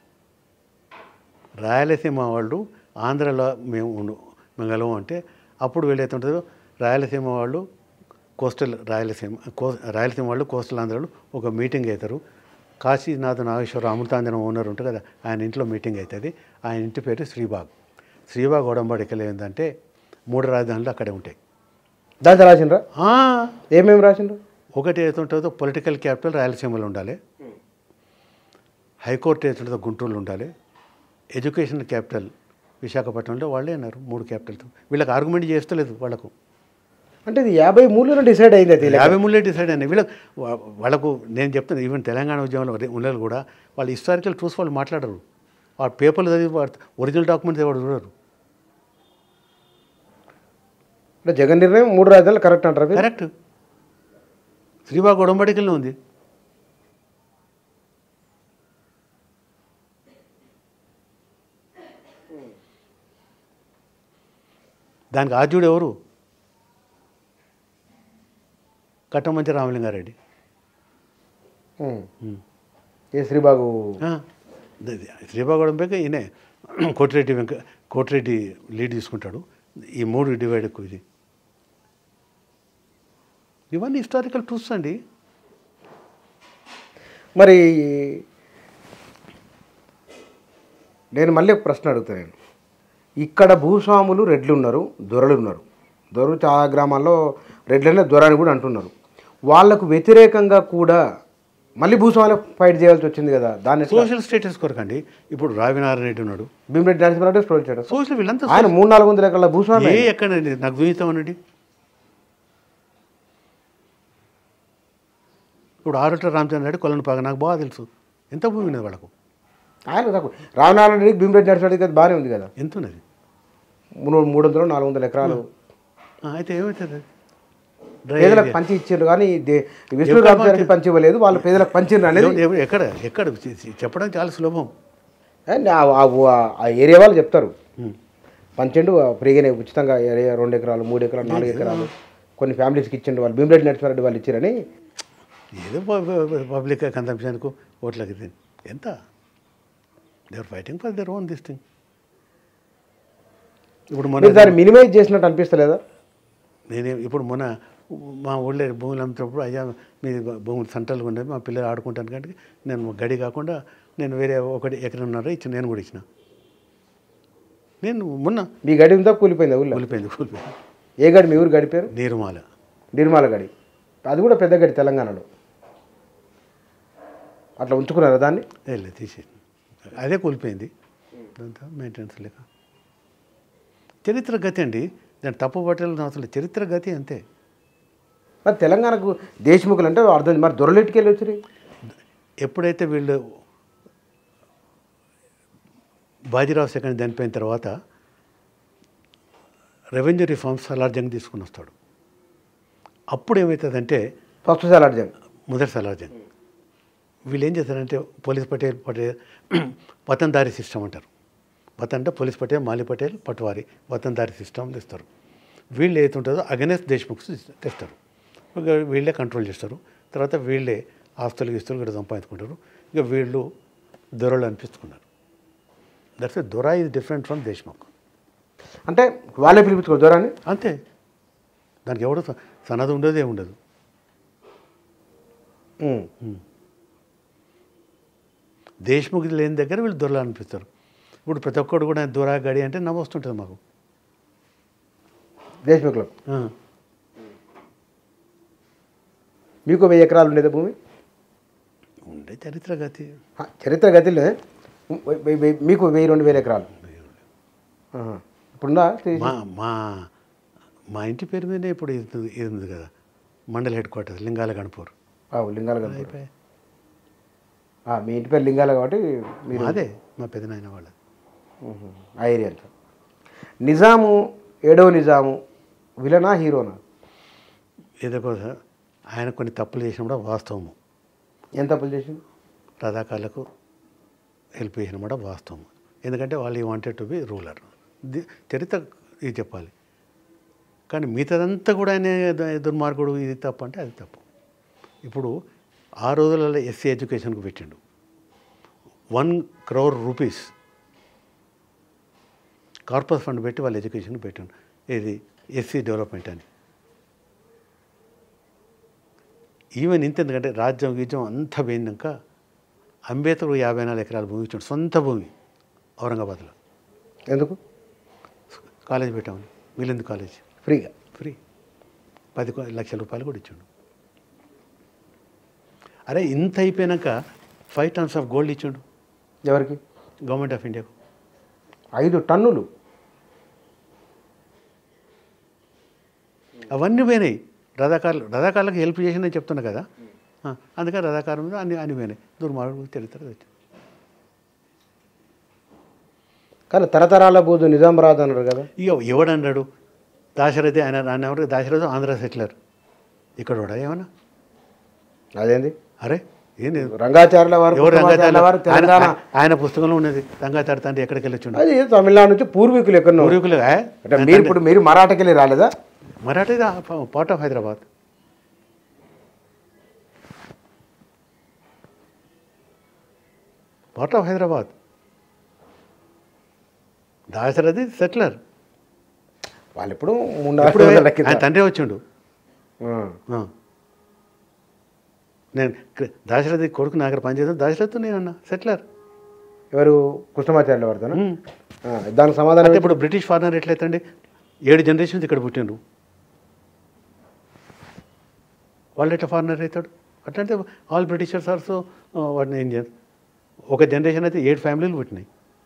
రాయలసీమ వాళ్ళు ఆంధ్రాలో మేము ఉండు మేము కలవం అంటే అప్పుడు వీళ్ళు ఏతుంటుందో రాయలసీమ వాళ్ళు కోస్టల్ రాయలసీమ కో రాయలసీమ వాళ్ళు కోస్టల్ ఆంధ్రాలో ఒక మీటింగ్ అవుతారు కాశీనాథ్ నాగేశ్వర అమృతాంజనం ఓనర్ ఉంటారు కదా ఆయన ఇంట్లో మీటింగ్ అవుతుంది ఆయన ఇంటి పేరు శ్రీబాగ్ శ్రీబాగ్ ఒడంబడికలు ఏంటంటే మూడు రాజధానులు అక్కడే ఉంటాయి దాంట్లో రాసిండ్రా ఆ, ఏమేమి రాసిండ్రు ఒకటి ఏతుంటుందో పొలిటికల్ క్యాపిటల్ రాయలసీమలో ఉండాలి హైకోర్టు ఏతుంటుందో గుంటూరులో ఉండాలి ఎడ్యుకేషన్ క్యాపిటల్ విశాఖపట్నంలో వాళ్ళే అన్నారు మూడు క్యాపిటల్స్ వీళ్ళకి ఆర్గ్యుమెంట్ చేస్తలేదు వాళ్ళకు అంటే ఇది యాభై మూడులో డిసైడ్ అయింది అది యాభై మూడులే డిసైడ్ అయినాయి వీళ్ళకి వా- వాళ్ళకు నేను చెప్తాను ఈవెన్ తెలంగాణ ఉద్యమంలో ఉన్నది కూడా వాళ్ళు హిస్టారికల్ ట్రూస్ వాళ్ళు మాట్లాడరు ఆ పేపర్లు చదివి ఒరిజినల్ డాక్యుమెంట్స్ ఎవరు చూడరు అంటే జగన్ నిర్ణయం మూడు రాజధానులు కరెక్ట్ అంటారు మీరు? కరెక్ట్ శ్రీబాగ్ ఉడంబడికల్లో ఉంది దానికి ఆద్యుడు ఎవరు కట్టమంచి రామలింగారెడ్డి ఉమ్. ఉమ్. ఏ శ్రీబాబు ఆ, ద- ద- శ్రీబాగ్ ఉడంబడిక ఈయనే కోటిరెడ్డి వెంక కోటిరెడ్డి లీడ్ తీసుకుంటాడు ఈ మూడు డివైడ్ ఎక్కువ ఇది ఇవన్నీ హిస్టారికల్ ట్రూత్స్ అండి మరి నేను మళ్ళీ ఒక ప్రశ్న అడుగుతాను నేను ఇక్కడ భూస్వాములు రెడ్లు ఉన్నారు దొరలు ఉన్నారు దొరలు చాలా గ్రామాల్లో రెడ్లనే దొర అని కూడా అంటున్నారు వాళ్ళకు వ్యతిరేకంగా కూడా మళ్ళీ భూస్వాములు ఫైట్ చేయాల్సి వచ్చింది కదా దాన్ని ఎట్లా? సోషల్ స్టేటస్ కొరకండి ఇప్పుడు రావినారాయణ రెడ్డి ఉన్నాడు భీమిరెడ్డి నరసింహారెడ్డి స్టోర్ చేయడం సోషల్ వీళ్ళంతా ఆయన మూడు నాలుగు వందల ఎకరాల భూస్వామి ఏ ఎక్కడండి నాకు చూపిస్తామనండి ఇప్పుడు ఆరుట్ల రామచంద్ర రెడ్డి కొలను పాక నాకు బాగా తెలుసు ఎంత భూమి ఉన్నది వాళ్ళకు ఆయన తక్కువ రామనారాయణ రెడ్డికి భీమిరెడ్డి నరసింహారెడ్డికి అది బాగానే ఉంది కదా ఎంత ఉన్నది మూడు మూడు వందలు నాలుగు వందల ఎకరాలు ఆ, అయితే ఏమవుతుంది అది? Dry పేదలకు పంచి ఇచ్చిండ్రు కానీ దే- విష్ణు రామచారికి పంచి ఇవ్వలేదు వాళ్ళు పేదలకు పంచిండ్రు అనేది ఎవరు- ఎవరు- ఎక్కడ ఎక్కడ చెప్పడం చాలా సులభం అండ్ ఆ- ఆ- ఆ- ఆ ఏరియా వాళ్ళు చెప్తారు పంచిండు ఆ ఫ్రీగానే ఉచితంగా ఏరియా రెండు ఎకరాలు మూడు ఎకరాలు నాలుగు ఎకరాలు కొన్ని ఫ్యామిలీస్కి ఇచ్చిండు వాళ్ళు భీమరెడ్డి నరసింహారెడ్డి వాళ్ళు ఇచ్చారని ఏదో పబ్లిక్ కన్సంప్షన్కు ఓట్లకి ఇది. ఎంత they are fighting for their own this thing ఇప్పుడు మీరు మొన్న దాన్ని మినిమైజ్ చేసినట్టు అనిపిస్తలేదా నేనే ఇప్పుడు మొన్న మా ఊళ్ళో భూములు అమ్మినప్పుడు అయ్యా మీ భూములు సంటలు ఉండేది మా పిల్లలు ఆడుకుంటాను కంటే నేను గడి కాకుండా నేను వేరే ఒకటి ఎకరన్నర ఇచ్చిన నేను కూడా ఇచ్చిన నేను మొన్న మీ గడి ఉందా కూలిపోయిందా ఊళ్ళో కూలిపోయింది కూలిపోయింది ఏ గడి మీ ఊరు గడి పేరు నీరుమాల నిర్మాల గడి అది కూడా పెద్ద గడి తెలంగాణలో అట్లా ఉంచుకున్నారా దాన్ని వెళ్ళి తీసేసి అదే కూలిపోయింది దాంతో మెయింటెనెన్స్ లేక చరిత్ర గతి అండి దాన్ని తప్పు పట్టాలని అవసరం లేదు చరిత్ర గతి అంతే మరి తెలంగాణకు దేశముఖులు అంటే అర్థం మరి దొరలెట్టుకు వెళ్ళి వచ్చి ఎప్పుడైతే వీళ్ళు బాజీరావు సెకండ్ చనిపోయిన తర్వాత రెవెన్యూ రిఫార్మ్స్ సలార్జంగ్ తీసుకుని వస్తాడు అప్పుడు ఏమవుతుందంటే ఫస్ట్ సాలాడ్ జంగ్ మొదటి సలార్జంగ్ వీళ్ళు ఏం చేస్తారంటే పోలీస్ పటేల్ పటేల్ వతందారి సిస్టమ్ అంటారు వతన్ అంటే పోలీస్ పటేల్ మాలి పటేల్ పట్వారి వతందారి సిస్టమ్ తెస్తారు వీళ్ళు ఏతుంటుందో అగెనెస్ట్ దేశ్ముఖ్ తెస్తారు ఇక వీళ్ళే కంట్రోల్ చేస్తారు తర్వాత వీళ్ళే ఆస్తులు గిస్తులు కూడా సంపాదించుకుంటారు ఇక వీళ్ళు దొరలు అనిపిస్తున్నారు దట్స్ దొర ఈజ్ డిఫరెంట్ ఫ్రమ్ దేశ్ముఖ్ అంటే వాళ్ళే పిలిపించుకో దొరాన్ని అంతే దానికి ఎవడు స- సనదు ఉండదు ఏమి ఉండదు ఉమ్. దేశ్ముఖ్ లేని దగ్గర వీళ్ళు దొరలు అనిపిస్తారు ఇప్పుడు ప్రతి ఒక్కడు కూడా దొర గడి అంటే నవ్వు వస్తుంటుంది మాకు దేశముఖులు ఆ. మీకు వెయ్యి ఎకరాలు ఉండేదా భూమి ఉండే చరిత్ర గతి ఆ, చరిత్ర గతిలో వె- వె- వె- మీకు వెయ్యి రెండు వేల ఎకరాలు ఆహా. ఇప్పుడుందా మా మా మా ఇంటి పేరు మీదనే ఇప్పుడు ఇది ఇది ఉంది కదా మండల్ హెడ్ క్వార్టర్స్ లింగాల గణపూర్ ఆ, లింగాల గంప అయిపోయి మీ ఇంటి పేరు లింగాల కాబట్టి మీరు అదే మా పెదనాయన వాళ్ళ ఉహు. ఆ ఏరియా అంతా నిజాము ఏడవ నిజాము విలనా హీరోనా ఏదో కూడా ఆయన కొన్ని తప్పులు చేసిన కూడా వాస్తవము ఎంత తప్పులు చేసింది రథాకారులకు హెల్ప్ చేసిన కూడా వాస్తవం ఎందుకంటే వాళ్ళు ఈ వాంటెడ్ టు బి రూలర్ చరిత్ర ఇది చెప్పాలి కానీ మిగతాదంతా కూడా ఆయన ద- దుర్మార్గుడు ఇది తప్పు అంటే అది తప్పు ఇప్పుడు ఆ రోజులలో ఎస్సీ ఎడ్యుకేషన్కు పెట్టిండు one crore rupees corpus fund పెట్టి వాళ్ళ ఎడ్యుకేషన్కి పెట్టిండు ఇది ఎస్సీ డెవలప్మెంట్ అని ఈవెన్ ఇంత ఎందుకంటే రాజ్యం గీజ్యం అంతా పోయినాక అంబేద్కర్ యాభై నాలుగు ఎకరాల భూమి ఇచ్చాడు సొంత భూమి ఔరంగాబాద్లో ఎందుకు కాలేజ్ పెట్టామని మిలింద్ కాలేజ్ ఫ్రీగా ఫ్రీ పది కో- లక్షల రూపాయలు కూడా ఇచ్చాడు అరే ఇంత అయిపోయినాక ఫైవ్ టన్స్ ఆఫ్ గోల్డ్ ఇచ్చాడు ఎవరికి గవర్నమెంట్ ఆఫ్ ఇండియాకు ఐదు టన్నులు అవన్నీ పోయినాయి రథాకారులు రథాకారులకు హెల్ప్ చేసిందని చెప్తున్నా కదా ఆ, అందుకని రథాకారం మీద అన్ని అన్ని పోయినాయి దుర్మార్గుడు చరిత్ర వచ్చింది కానీ తరతరాల బోధు నిజాం రాజు అన్నారు కదా ఇక ఎవడన్నాడు దాశరథి ఆయన ఆయన ఎవరు దాశరథి ఆంధ్ర సెటిలర్ ఇక్కడ కూడా ఏమన్నా అదేంది అరే ఏంది రంగాచార్యుల వారు ఎవరు కృష్ణమాచార్యుల వారు రంగాచార్య ఆయన తెలంగాణ ఆయన పుస్తకంలో ఉన్నది రంగాచార్య తండ్రి ఎక్కడికి వెళ్ళొచ్చుండు అది తమిళనాడు నుంచి పూర్వీకులు ఎక్కడో పూర్వీకులు ఏ? అంటే మీరు ఇప్పుడు మీరు మరాఠకెళ్ళి రాలేదా Marathi part of Hyderabad part of Hyderabad Dasarathi settler వాళ్ళు ఇప్పుడు మూడు ఇప్పుడు నాలుగు వందల కింద. ఆయన తండ్రి వచ్చిండు ఆ. ఆ. నేను క్రి- దాశరథి కొడుకు నా దగ్గర పనిచేస్తాను దాశరథి నేనన్నా సెటిలర్ ఎవరు కృష్ణమాచార్యుల వారితోనా ఉమ్. ఆ, దానికి సమాధానం అంటే ఇప్పుడు బ్రిటిష్ ఫారినర్ ఎట్లయితండి ఏడు జనరేషన్స్ ఇక్కడ పుట్టిండ్రు వాళ్ళు ఎట్లా ఫారినర్ అవుతాడు అట్లంటే ఆల్ బ్రిటిషర్స్ ఆల్సో వాటిని ఏం చేయాలి ఒక జనరేషన్ అయితే ఏడు ఫ్యామిలీలు పుట్టినాయి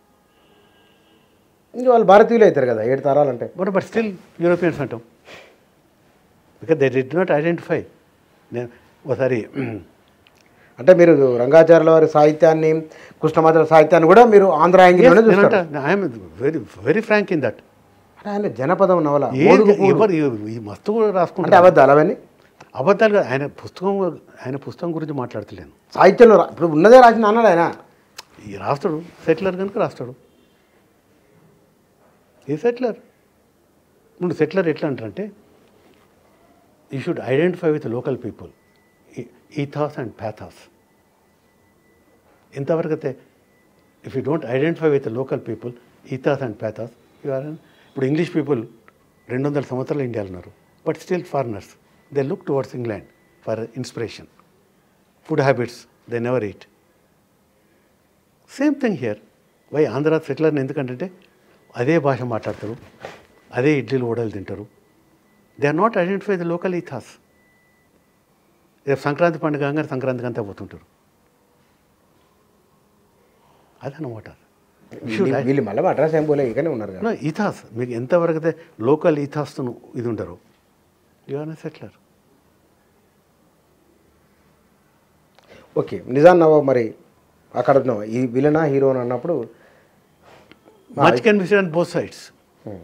ఇంకా వాళ్ళు భారతీయులు అవుతారు కదా ఏడు తరాలంటే బట్ బట్ స్టిల్ యూరోపియన్స్ అంటాం because they did not identify నేను ఒకసారి అంటే మీరు రంగాచార్యుల వారి సాహిత్యాన్ని కృష్ణమాచార్య సాహిత్యాన్ని కూడా మీరు ఆంధ్ర యాంగిల్లోనే చూస్తారు I'm very very frank in that అంటే ఆయన జనపదం నవల ఏ మోదుగు పూలు. ఎవరు ఈ- ఈ మస్తు కూడా అంటే రాసుకుంటారు అబద్ధాలు అవన్నీ అబద్ధాలు కాదు. ఆయన పుస్తకం ఆయన పుస్తకం గురించి మాట్లాడతలేను సాహిత్యంలో రా- ఇప్పుడు ఉన్నదే రాసిన అన్నాడు ఆయన ఈ రాస్తాడు సెటిలర్ కనుక రాస్తాడు ఏ సెటిలర్ ఇప్పుడు సెటిలర్ ఎట్లా అంటారంటే you should identify with local people ethos and pathos ఇంతవరకు అయితే if you don't identify with local people ethos and pathos you are ఇప్పుడు ఇంగ్లీష్ పీపుల్ రెండు వందల సంవత్సరాలు ఇండియాలో ఉన్నారు but still foreigners they look towards England for inspiration food habits they never eat same thing here why Andhra సెటిలర్ని ఎందుకంటే అదే భాష మాట్లాడతారు అదే ఇడ్లీలు వడలు తింటారు they are not identify the local ఈథాస్ రేపు సంక్రాంతి పండుగ కాగానే సంక్రాంతికి అంతా పోతుంటారు అదనమాట వీళ్ళు- వీళ్ళు మళ్ళీ అడ్రస్ ఏం పోలే ఇకనే ఉన్నారు కదా ఈథాస్ మీకు ఎంతవరకు అయితే లోకల్ ఈథాస్తో ఇది ఉండరు you are settler okay Nizam Nawab మరి అక్కడ ఉన్నాం ఈ విలనా హీరో అని అన్నప్పుడు much can be on both sides Hmm.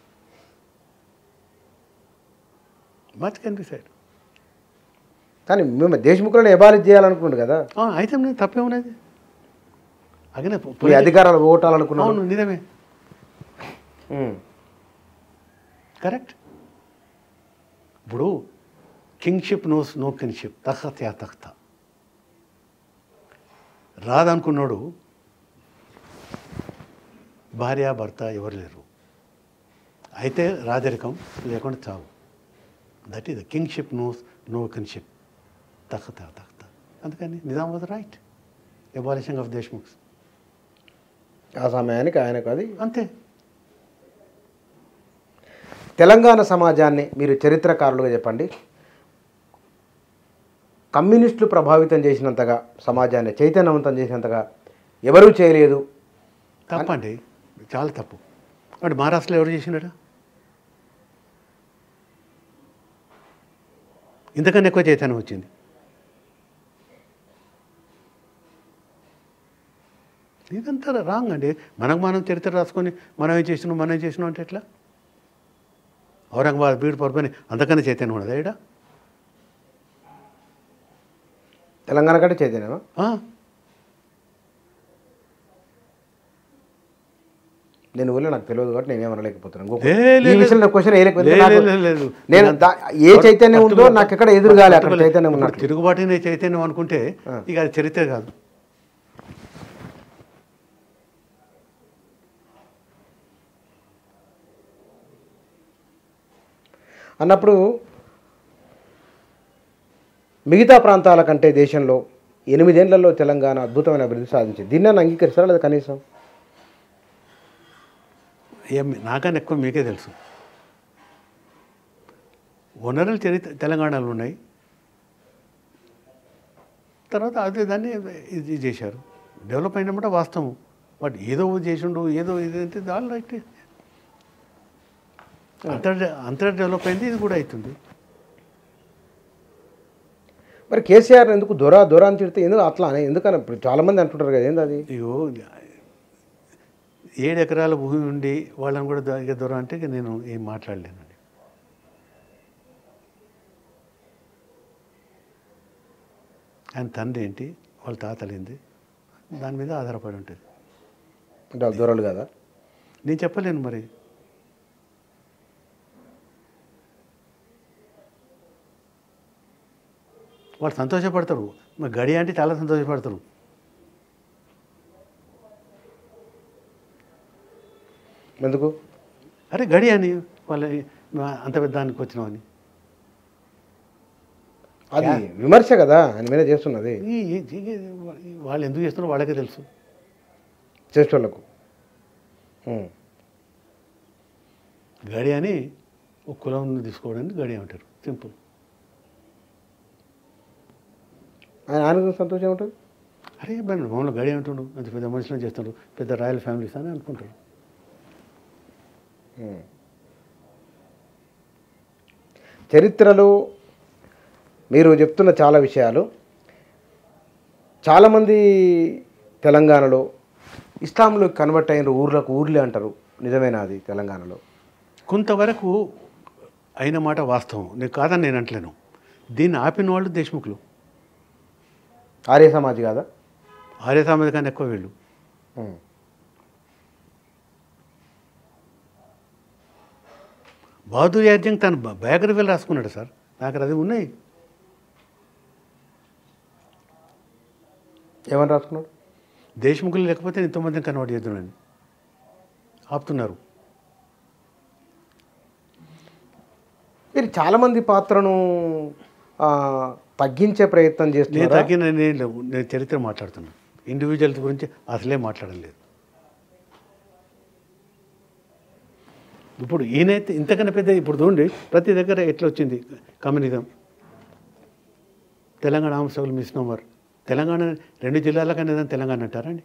Much can be side కానీ మేము దేశముఖులను ఎబాలిజ్ చేయాలనుకున్నాడు కదా అయితే నేను తప్పే ఉన్నది అగనే మీ అధికారాలు ఓటాలనుకున్నాను అవును నిజమే కరెక్ట్ ఇప్పుడు కింగ్షిప్ నోస్ నో కిన్షిప్ తఖత్ యా తఖ్త రాదనుకున్నాడు భార్య భర్త ఎవరు లేరు అయితే రాజరికం లేకుండా చావు that is the kingship knows no kinship తఖత్ యా తఖ్త అందుకని Nizam was right abolishing of Deshmukhs ఆ సమయానికి ఆయనకు అది అంతే తెలంగాణ సమాజాన్ని మీరు చరిత్రకారులుగా చెప్పండి కమ్యూనిస్టులు ప్రభావితం చేసినంతగా సమాజాన్ని చైతన్యవంతం చేసినంతగా ఎవరూ చేయలేదు తప్పండి చాలా తప్పు వాడు మహారాష్ట్రలో ఎవరు చేసినాడు ఇంతకన్నా ఎక్కువ చైతన్యం వచ్చింది ఇదంతా రాంగ్ అండి మనకు మనం చరిత్ర రాసుకొని మనం ఏం చేసినాం మనం ఏం చేసినాం అంటే ఎట్లా ఔరంగాబాద్ బీడు పరుపని అంతకన్నా చైతన్యం ఉండదు ఈడ తెలంగాణ కంటే చైతన్యమా ఆ, నేను ఊళ్ళో నాకు తెలియదు కాబట్టి నేనేం అనలేకపోతున్నాను ఇంకొక- లే, లే, ఈ లే. విషయంలో క్వశ్చన్ వేయలేకపోతే లే, నాకు- లే, లేదు. నేను దా- ఏ చైతన్యం ఉందో నాకు ఎక్కడ ఎదురు కాలే అక్కడ పట్టుకోలే. చైతన్యం ఇప్పుడు ఉన్నట్లు తిరుగుబాటునే చైతన్యం అనుకుంటే ఆ. ఇక అది చరిత్ర కాదు అన్నప్పుడు మిగతా ప్రాంతాల కంటే దేశంలో ఎనిమిదేళ్లలో తెలంగాణ అద్భుతమైన అభివృద్ధి సాధించింది దీన్ని అంగీకరిస్తారా లేదా కనీసం ఏం నాకన్నా ఎక్కువ మీకే తెలుసు వనరులు చరిత్ర తెలంగాణలో ఉన్నాయి తర్వాత అదే దాన్ని ఇది చేశారు డెవలప్ అయినప్పుడు వాస్తవం బట్ ఏదో చేసిండు ఏదో ఇది అంటే ఆల్ రైట్ అంతర్ అంతర్ డెవలప్ అయింది ఇది కూడా అవుతుంది మరి కేసీఆర్ ఎందుకు దొర దొర అని తిడితే ఎందుకు అట్లా అని ఎందుకని ఇప్పుడు చాలామంది అంటుంటారు కదా ఏంది అది ఇగో ఏడు ఎకరాల భూమి ఉండి వాళ్ళని కూడా దొ- ఇక దూరం అంటే ఇక నేను ఏం మాట్లాడలేనండి ఆయన తండ్రి ఏంటి వాళ్ళ తాతలేంది దాని మీద ఆధారపడి ఉంటుంది అంటే వాళ్ళు దొరలు కదా నేను చెప్పలేను మరి వాళ్ళు సంతోషపడతారు మరి గడి అంటే చాలా సంతోషపడతారు ఎందుకు అరే గడి అని వాళ్ళ అంత పెద్ద దానికి వచ్చినామని అది విమర్శ కదా ఆయన మీద చేస్తున్నది ఈ- ఈ- ఈ- వాళ్ళు ఎందుకు చేస్తున్నారో వాళ్ళకే తెలుసు చేసేటోళ్ళకు ఉం. గడి అని ఒక కులం తీసుకోవడానికి గడి అంటారు సింపుల్ ఆయన ఆయనకు సంతోషం ఉంటుంది అరే మరి మామూలు గడి అంటుండు అంత పెద్ద మనుషులను చేస్తుండ్రు పెద్ద రాయల్ ఫ్యామిలీస్ అని అనుకుంటారు ఉం. చరిత్రలో మీరు చెప్తున్న చాలా విషయాలు చాలామంది తెలంగాణలో ఇస్లాంలో కన్వర్ట్ అయిన ఊర్లకు ఊర్లే అంటారు నిజమేనా అది తెలంగాణలో కొంతవరకు అయిన మాట వాస్తవం నేను కాదని నేను అంటలేను దీన్ని ఆపిన వాళ్ళు దేశముఖులు ఆర్య సమాజ్ కాదా ఆర్య సమాజ కన్నా ఎక్కువ వీళ్ళు ఉమ్. బహదూర్ యాజ్యం తన బ- బయోగ్రఫీలు రాసుకున్నాడు సార్ నాకు అది ఉన్నాయి ఏమని రాసుకున్నాడు దేశముఖులు లేకపోతే ఎంతోమందిని కన్వర్ట్ చేద్దామని ఆపుతున్నారు మీరు చాలామంది పాత్రను ఆ, తగ్గించే ప్రయత్నం నేను చేస్తున్నారు తగ్గిన నేను లేవు. నేను చరిత్ర మాట్లాడుతున్నాను ఇండివిజువల్స్ గురించి అసలే మాట్లాడడం లేదు ఇప్పుడు ఈయనైతే ఇంతకన్నా పెద్ద ఇప్పుడు చూడండి ప్రతి దగ్గర ఎట్లా వచ్చింది కమ్యూనిజం తెలంగాణ అంశాలు మిస్నోమర్ తెలంగాణ రెండు జిల్లాలకన్నా ఏదైనా తెలంగాణ అంటారండి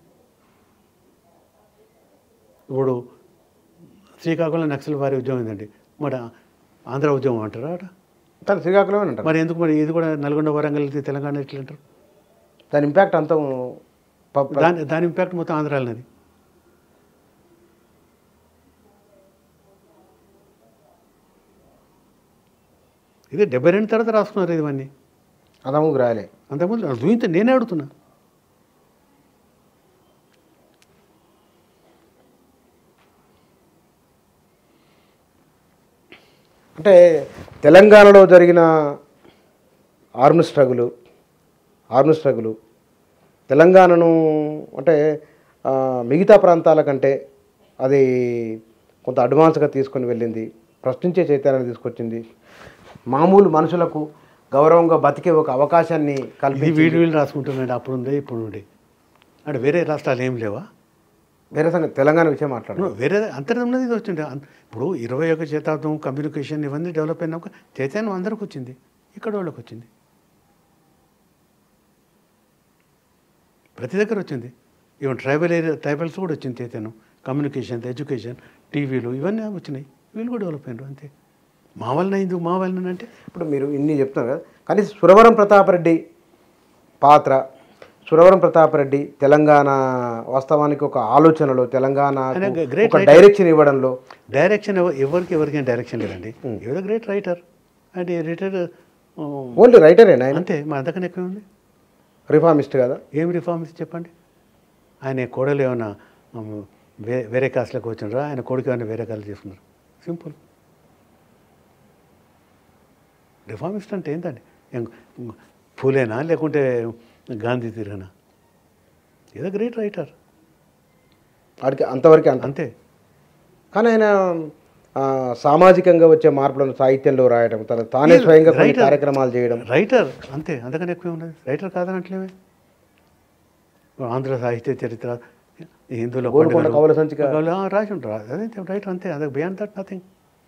ఇప్పుడు శ్రీకాకుళం నక్సల్ వారి ఉద్యమం ఏంటండి మరి ఆంధ్ర ఉద్యమం అంటారా అట కానీ శ్రీకాకుళమే అంటారు మరి ఎందుకు మరి ఇది కూడా నల్గొండ వరంగల్ ఇది తెలంగాణ ఎట్లా అంటారు దాని ఇంపాక్ట్ అంతా ప- ప- దాని దాని ఇంపాక్ట్ మొత్తం ఆంధ్రాలన్నది ఇది డెబ్బై రెండు తర్వాత రాసుకున్నారు ఇవన్నీ అదముకు రాయలే అంతకుముందు చూస్తే నేనే అడుగుతున్నా అంటే తెలంగాణలో జరిగిన ఆర్మ్ స్ట్రగులు ఆర్మ్ స్ట్రగులు తెలంగాణను అంటే ఆ, మిగతా ప్రాంతాల కంటే అది కొంత అడ్వాన్స్గా తీసుకొని వెళ్ళింది ప్రశ్నించే చైతన్యాన్ని తీసుకొచ్చింది మామూలు మనుషులకు గౌరవంగా బతికే ఒక అవకాశాన్ని ఇది కల్పించి వీడు వీళ్ళు రాసుకుంటున్నాడు అప్పుడు ఉండే ఇప్పుడు ఉండే అంటే వేరే రాష్ట్రాలు ఏం లేవా వేరే సంగతి తెలంగాణ విషయం మాట్లాడు వేరే అంతరం ఉన్నది ఇది వచ్చింది అం- ఇప్పుడు ఇరవై ఒక శతాబ్దం కమ్యూనికేషన్ ఇవన్నీ డెవలప్ అయినాక చైతన్యం అందరికి వచ్చింది ఇక్కడ వాళ్ళకి వచ్చింది ప్రతి దగ్గర వచ్చింది ఈవెన్ ట్రైబల్ ఏరియా ట్రైబల్స్ కూడా వచ్చింది చైతన్యం కమ్యూనికేషన్ ఎడ్యుకేషన్ టీవీలు ఇవన్నీ వచ్చినాయి వీళ్ళు కూడా డెవలప్ అయినారు అంతే మా వలన అయింది మా వలన అంటే ఇప్పుడు మీరు ఇన్ని చెప్తున్నారు కదా కానీ సురవరం ప్రతాపరెడ్డి పాత్ర సురవరం ప్రతాపరెడ్డి తెలంగాణ వాస్తవానికి ఒక ఆలోచనలో తెలంగాణ ఆయన great ఒక writer. డైరెక్షన్ ఇవ్వడంలో డైరెక్షన్ ఎవ- ఎవరికి ఎవరికైనా డైరెక్షన్ లేదండి ఏదో great writer and retire only రైటరేనా ఆయన అంతే మా అంతకన్నా ఎక్కువ ఉంది రిఫార్మిస్ట్ కదా ఏం రిఫార్మ్స్ చెప్పండి ఆయన కోడలు ఏమైనా ఉమ్, వే వేరే కాస్ట్లోకి వచ్చినారా ఆయన కొడుకు ఏమైనా వేరే కాళ్ళు చేసుకున్నారు సింపుల్ రిఫార్మిస్ట్ అంటే ఏంటండి ఏం- ఫూలేనా లేకుంటే గాంధీ తిరగనా ఏదో గ్రేట్ రైటర్ వాడికి అంతవరకే అంత అంతే కానీ ఆయన ఆ, సామాజికంగా వచ్చే మార్పులను సాహిత్యంలో రాయడం తన తానే స్వయంగా కొన్ని Writer. కార్యక్రమాలు చేయడం రైటర్ అంతే అంతకన్నా ఎక్కువ ఉన్నది రైటర్ కాదనట్లేమే ఆంధ్ర సాహిత్య చరిత్ర హిందువుల గోల్కొండ పండుగలు. కవుల సంచిక. కవులు, ఆ, రాసి ఉంటారు అదే రైటర్ అంతే అదే బియాండ్ దట్ నథింగ్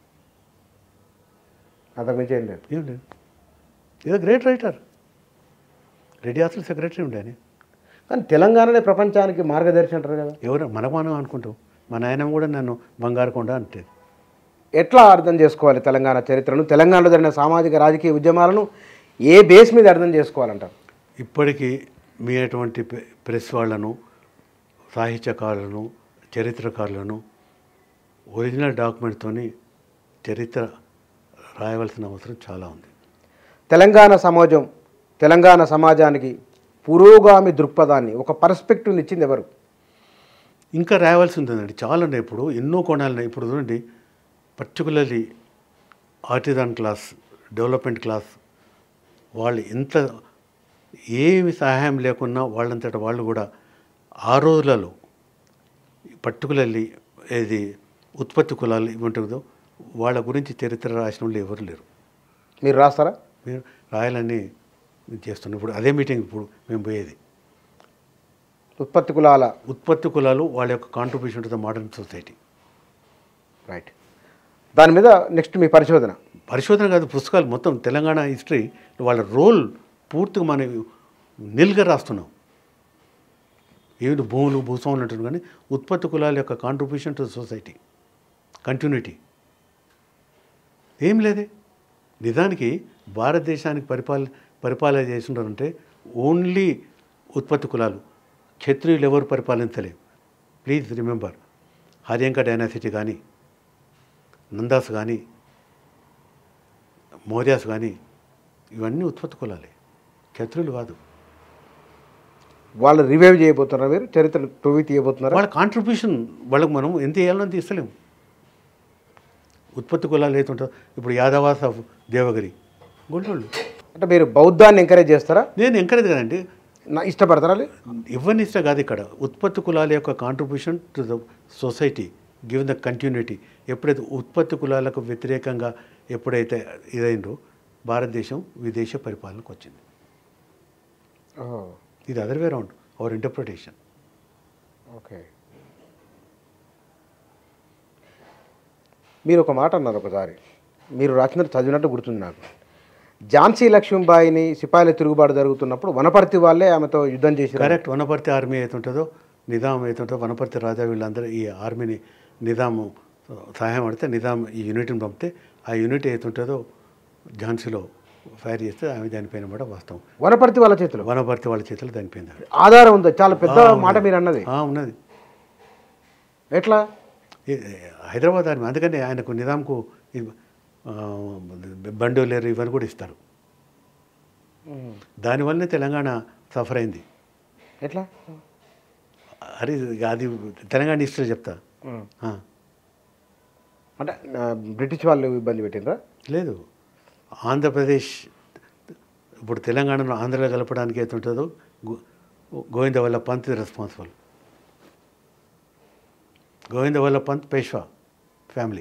అంతకు మించి ఏం లేదు ఏం లేదు ఏదో great writer Reddy hostel secretary ఉండే ఆయన. కానీ తెలంగాణనే ప్రపంచానికి మార్గదర్శి అంటారు కదా ఎవరు మనకు మనం అనుకుంటాం మా నాయనమ్మ కూడా నన్ను బంగారు కొండ అంటే ఎట్లా అర్థం చేసుకోవాలి తెలంగాణ చరిత్రను తెలంగాణలో జరిగిన సామాజిక రాజకీయ ఉద్యమాలను ఏ బేస్ మీద అర్థం చేసుకోవాలంటారు ఇప్పటికీ మీ అటువంటి ప్రె- ప్రెస్ వాళ్ళను సాహిత్యకారులను చరిత్రకారులను ఒరిజినల్ డాక్యుమెంట్తోని చరిత్ర రాయవలసిన అవసరం చాలా ఉంది తెలంగాణ సమాజం తెలంగాణ సమాజానికి పురోగామి దృక్పథాన్ని ఒక పర్స్పెక్టివ్ని ఇచ్చింది ఎవరు ఇంకా రాయవలసి ఉంటుందండి చాలా ఉన్నాయి ఇప్పుడు ఎన్నో కోణాలు ఉన్నాయి ఇప్పుడు చూడండి particularly artisan class development class వాళ్ళు ఎంత ఏమి సహాయం లేకున్నా వాళ్ళంతట వాళ్ళు కూడా ఆ రోజులలో పర్టికులర్లీ ఏది ఉత్పత్తి కులాలు ఇవి ఉంటుందో వాళ్ళ గురించి చరిత్ర రాసిన వాళ్ళు ఎవరు లేరు మీరు రాస్తారా మీరు రాయాలని ఇది చేస్తున్నాం ఇప్పుడు అదే మీటింగ్ ఇప్పుడు మేము పోయేది ఉత్పత్తి కులాల ఉత్పత్తి కులాలు వాళ్ళ యొక్క contribution to the modern society right దాని మీద నెక్స్ట్ మీ పరిశోధన పరిశోధన కాదు పుస్తకాలు మొత్తం తెలంగాణ హిస్టరీ వాళ్ళ రోల్ పూర్తిగా మనం నిల్గా రాస్తున్నాం ఏమిటి భూములు భూస్వాములు అంటారు కానీ ఉత్పత్తి కులాల యొక్క కాంట్రిబ్యూషన్ టు సొసైటీ కంటిన్యూటీ ఏం లేదే నిజానికి భారతదేశానికి పరిపాల పరిపాలన చేస్తున్నారంటే ఓన్లీ ఉత్పత్తి కులాలు క్షత్రియులు ఎవరు పరిపాలించలేవు ప్లీజ్ రిమెంబర్ హర్యంక డైనాసిటీ కానీ నందాస్ కానీ మౌర్యాస్ కానీ ఇవన్నీ ఉత్పత్తి కులాలే క్షత్రులు కాదు వాళ్ళు రివైవ్ చేయబోతున్నారా మీరు చరిత్ర టోవి తీయబోతున్నారా వాళ్ళ కాంట్రిబ్యూషన్ వాళ్ళకి మనం ఎంత వేయాలో అంత ఇస్తలేము ఉత్పత్తి కులాలు ఏతుంటుందో ఇప్పుడు యాదవాస్ ఆఫ్ దేవగిరి గొల్లోళ్ళు అంటే మీరు బౌద్ధాన్ని ఎంకరేజ్ చేస్తారా నేను ఎంకరేజ్ కదండి నా ఇష్టపడతారా లే? ఇవ్వని ఇష్ట కాదు ఇక్కడ ఉత్పత్తి కులాల యొక్క contribution to the society given the continuity ఎప్పుడైతే ఉత్పత్తి కులాలకు వ్యతిరేకంగా ఎప్పుడైతే ఇదైందో భారతదేశం విదేశ పరిపాలనకు వచ్చింది ఇది other way round our interpretation okay మీరు ఒక మాట అన్నారు ఒకసారి మీరు రాసినట్టు చదివినట్టు గుర్తుంది నాకు ఝాన్సీ లక్ష్మీబాయిని సిపాయిల తిరుగుబాటు జరుగుతున్నప్పుడు వనపర్తి వాళ్ళే ఆమెతో యుద్ధం చేసి కరెక్ట్ వనపర్తి ఆర్మీ ఏతుంటుందో నిజాం ఏతుంటుందో వనపర్తి రాజా వీళ్ళందరూ ఈ ఆర్మీని నిజాము సహాయం పడితే నిజాం ఈ యూనిట్ని పంపితే ఆ యూనిట్ ఏతుంటుందో ఝాన్సీలో ఫైర్ చేస్తే ఆమె చనిపోయిన కూడా వాస్తవం వనపర్తి వాళ్ళ చేతిలో వనపర్తి వాళ్ళ చేతిలో చనిపోయింది ఆవిడ. ఆధారం ఉంది చాలా పెద్ద ఆ, మాట మీరు అన్నది ఆ, ఉన్నది ఎట్లా ఈ- హైదరాబాద్ ఆర్మీ అందుకని ఆయనకు నిజాంకు ఈ, ఆ, బండోలేరు ఇవన్నీ కూడా ఇస్తారు దానివల్లనే తెలంగాణ సఫర్ అయింది ఎట్లా అరే అది తెలంగాణ హిస్టరీ చెప్తా ఆ, అంటే ఆ, బ్రిటిష్ వాళ్ళు ఇబ్బంది పెట్టినరా లేదు ఆంధ్రప్రదేశ్ ఇప్పుడు తెలంగాణలో ఆంధ్రలో కలపడానికి ఏతుంటుందో గో- గోవింద వల్ల పంత్ రెస్పాన్సిబుల్ గోవింద వల్ల పంత్ పేష్వా ఫ్యామిలీ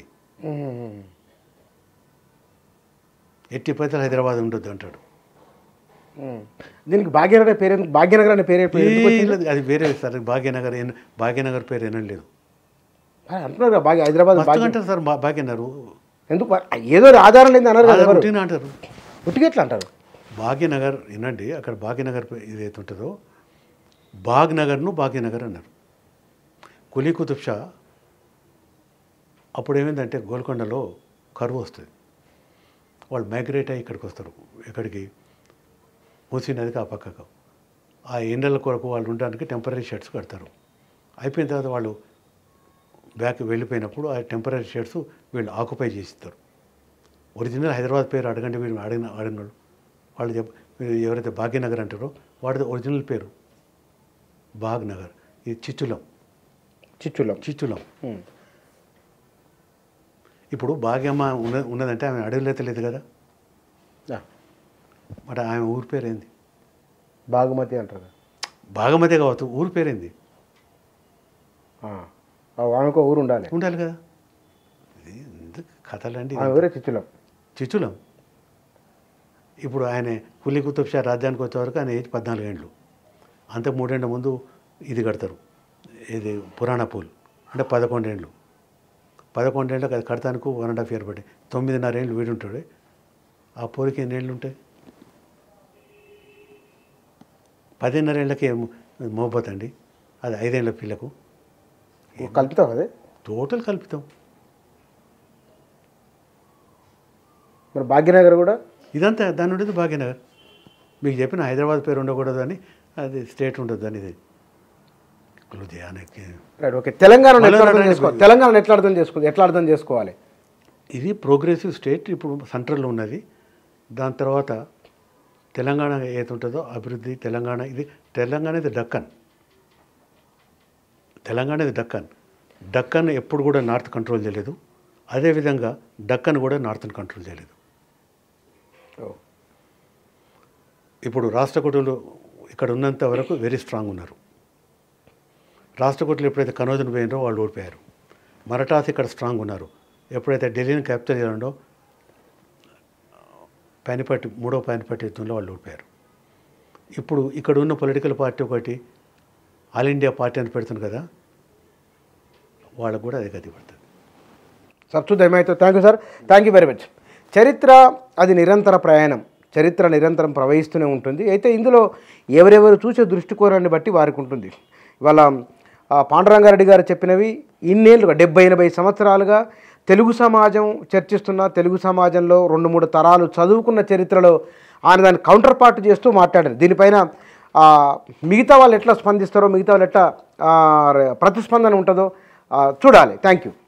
ఎట్టి పైసలు హైదరాబాద్ ఉండొద్దు అంటాడు దీనికి భాగ్యనగర్ అనే పేరు ఎందుకు- భాగ్యనగర్ అనే పేరు ఎందుకు వచ్చింది? ఏ లేదు, అది వేరే సార్ భాగ్యనగర్ ఏం- భాగ్యనగర్ పేరు ఏనం ఆ, అంటున్నారు కదా భాగ్య హైదరాబాద్ మస్తు భాగ్య అంటారు సార్ మా భాగ్యనగర్ ఎందుకు ఏదో ఆధారం లేదు అన్నారు కదా ఎవరు పుట్టిన అంటారు ఉట్టిగా ఎట్లా అంటారు భాగ్యనగర్ వినండి అక్కడ భాగ్యనగర్ పే- ఇది ఏది ఉంటుందో బాగ్ నగర్ను భాగ్యనగర్ అన్నారు కులీ కుతుబ్ షా అప్పుడు ఏమైందంటే గోల్కొండలో కరువు వస్తుంది వాళ్ళు మైగ్రేట్ అయ్యి ఇక్కడికి వస్తారు ఎక్కడికి మూసీ నదికి ఆ పక్కకు ఆ ఎండల కొరకు వాళ్ళు ఉండడానికి టెంపరీ షర్ట్స్ కడతారు అయిపోయిన తర్వాత వాళ్ళు బ్యాక్ వెళ్ళిపోయినప్పుడు ఆ టెంపరీ షర్ట్స్ వీళ్ళు ఆక్యుపై చేసిస్తారు ఒరిజినల్ హైదరాబాద్ పేరు అడగండి మీరు అడిగిన అడగడు వాళ్ళు చెప్ మీరు ఎవరైతే భాగ్యనగర్ అంటారో వాడిది ఒరిజినల్ పేరు బాగ్ నగర్ ఇది చిచ్చులం చిచ్చులం చిచ్చులం ఉమ్. ఇప్పుడు భాగ్యమ్మ ఉన్న ఉన్నదంటే ఆమె అడవిలో లేదు కదా ఆ, మరి ఆమె ఊరి పేరేంది బాగుమతి అంటారు కదా. భాగమతే కావచ్చు ఊరి పేరేంది ఆ, ఆ, ఆమెకు ఊరు ఉండాలి ఉండాలి కదా ఇది ఎందుకు కథలండి ఆమె ఊరే చిచ్చులం చిచ్చులం ఇప్పుడు ఆయన కులీ కుతుబ్ షా రాజ్యానికి వచ్చే వరకు ఆయన ఏజ్ పద్నాలుగు ఏండ్లు అంత మూడేళ్ళ ముందు ఇది కడతారు ఇది పురాణ పూల్ అంటే పదకొండేండ్లు పదకొండేళ్ళకి అది కడతానికి వన్ అండ్ హాఫ్ ఇయర్ పట్టి తొమ్మిదిన్నర ఏళ్ళు వీడు ఉంటాడు ఆ పూరికి ఎన్ని ఏళ్ళు ఉంటాయి పదిన్నర ఏళ్ళకి మోబత్ అండి అది ఐదేళ్ల పిల్లకు కలుపుతాం అదే టోటల్ కల్పితం మరి భాగ్యనగర్ కూడా ఇదంతా దాని ఉండేది భాగ్యనగర్ మీకు చెప్పిన హైదరాబాద్ పేరు ఉండకూడదు అని అది స్టేట్ ఉండదు అని ఇది లూధియానాకి రైట్ ఓకే తెలంగాణ ఎట్లా అర్థం మళ్ళీ చేసుకోవాలి తెలంగాణ ఎట్లా అర్థం చేసుకోవాలి ఎట్లా అర్థం చేసుకోవాలి ఇది ప్రోగ్రెసివ్ స్టేట్ ఇప్పుడు సెంట్రల్లో ఉన్నది దాని తర్వాత తెలంగాణ ఏది ఉంటుందో అభివృద్ధి తెలంగాణ ఇది తెలంగాణ ఇది డక్కన్ తెలంగాణ ఇది డక్కన్ డక్కన్ ఎప్పుడు కూడా నార్త్ కంట్రోల్ చేయలేదు అదేవిధంగా డక్కన్ కూడా నార్త్ని కంట్రోల్ చేయలేదు ఇప్పుడు రాష్ట్రకూటులు ఇక్కడ ఉన్నంత వరకు వెరీ స్ట్రాంగ్ ఉన్నారు రాష్ట్రకూటులు ఎప్పుడైతే కనోజన్ పోయినారో వాళ్ళు ఓడిపోయారు మరాఠాస్ ఇక్కడ స్ట్రాంగ్ ఉన్నారు ఎప్పుడైతే ఢిల్లీని క్యాప్చర్ చేయాలండో పానిపట్టి మూడో పానిపట్టి యుద్ధంలో వాళ్ళు ఓడిపోయారు ఇప్పుడు ఇక్కడ ఉన్న పొలిటికల్ పార్టీ ఒకటి ఆల్ ఇండియా పార్టీ అని పెడుతుంది కదా వాళ్ళకు కూడా అదే గతి పడుతుంది సబ్సుదయమైతే thank you sir thank you very much చరిత్ర అది నిరంతర ప్రయాణం చరిత్ర నిరంతరం ప్రవహిస్తూనే ఉంటుంది అయితే ఇందులో ఎవరెవరు చూసే దృష్టికోణాన్ని బట్టి వారికి ఉంటుంది ఇవాళ ఆ, పాండురంగారెడ్డి గారు చెప్పినవి ఇన్నేళ్ళుగా డెబ్బై ఎనభై సంవత్సరాలుగా తెలుగు సమాజం చర్చిస్తున్న తెలుగు సమాజంలో రెండు మూడు తరాలు చదువుకున్న చరిత్రలో ఆయన దాన్ని కౌంటర్ పార్ట్ చేస్తూ మాట్లాడారు దీనిపైన ఆ, మిగతా వాళ్ళు ఎట్లా స్పందిస్తారో మిగతా వాళ్ళు ఎట్లా ఆ, ప్రతిస్పందన ఉంటుందో ఆ, చూడాలి థ్యాంక్ యూ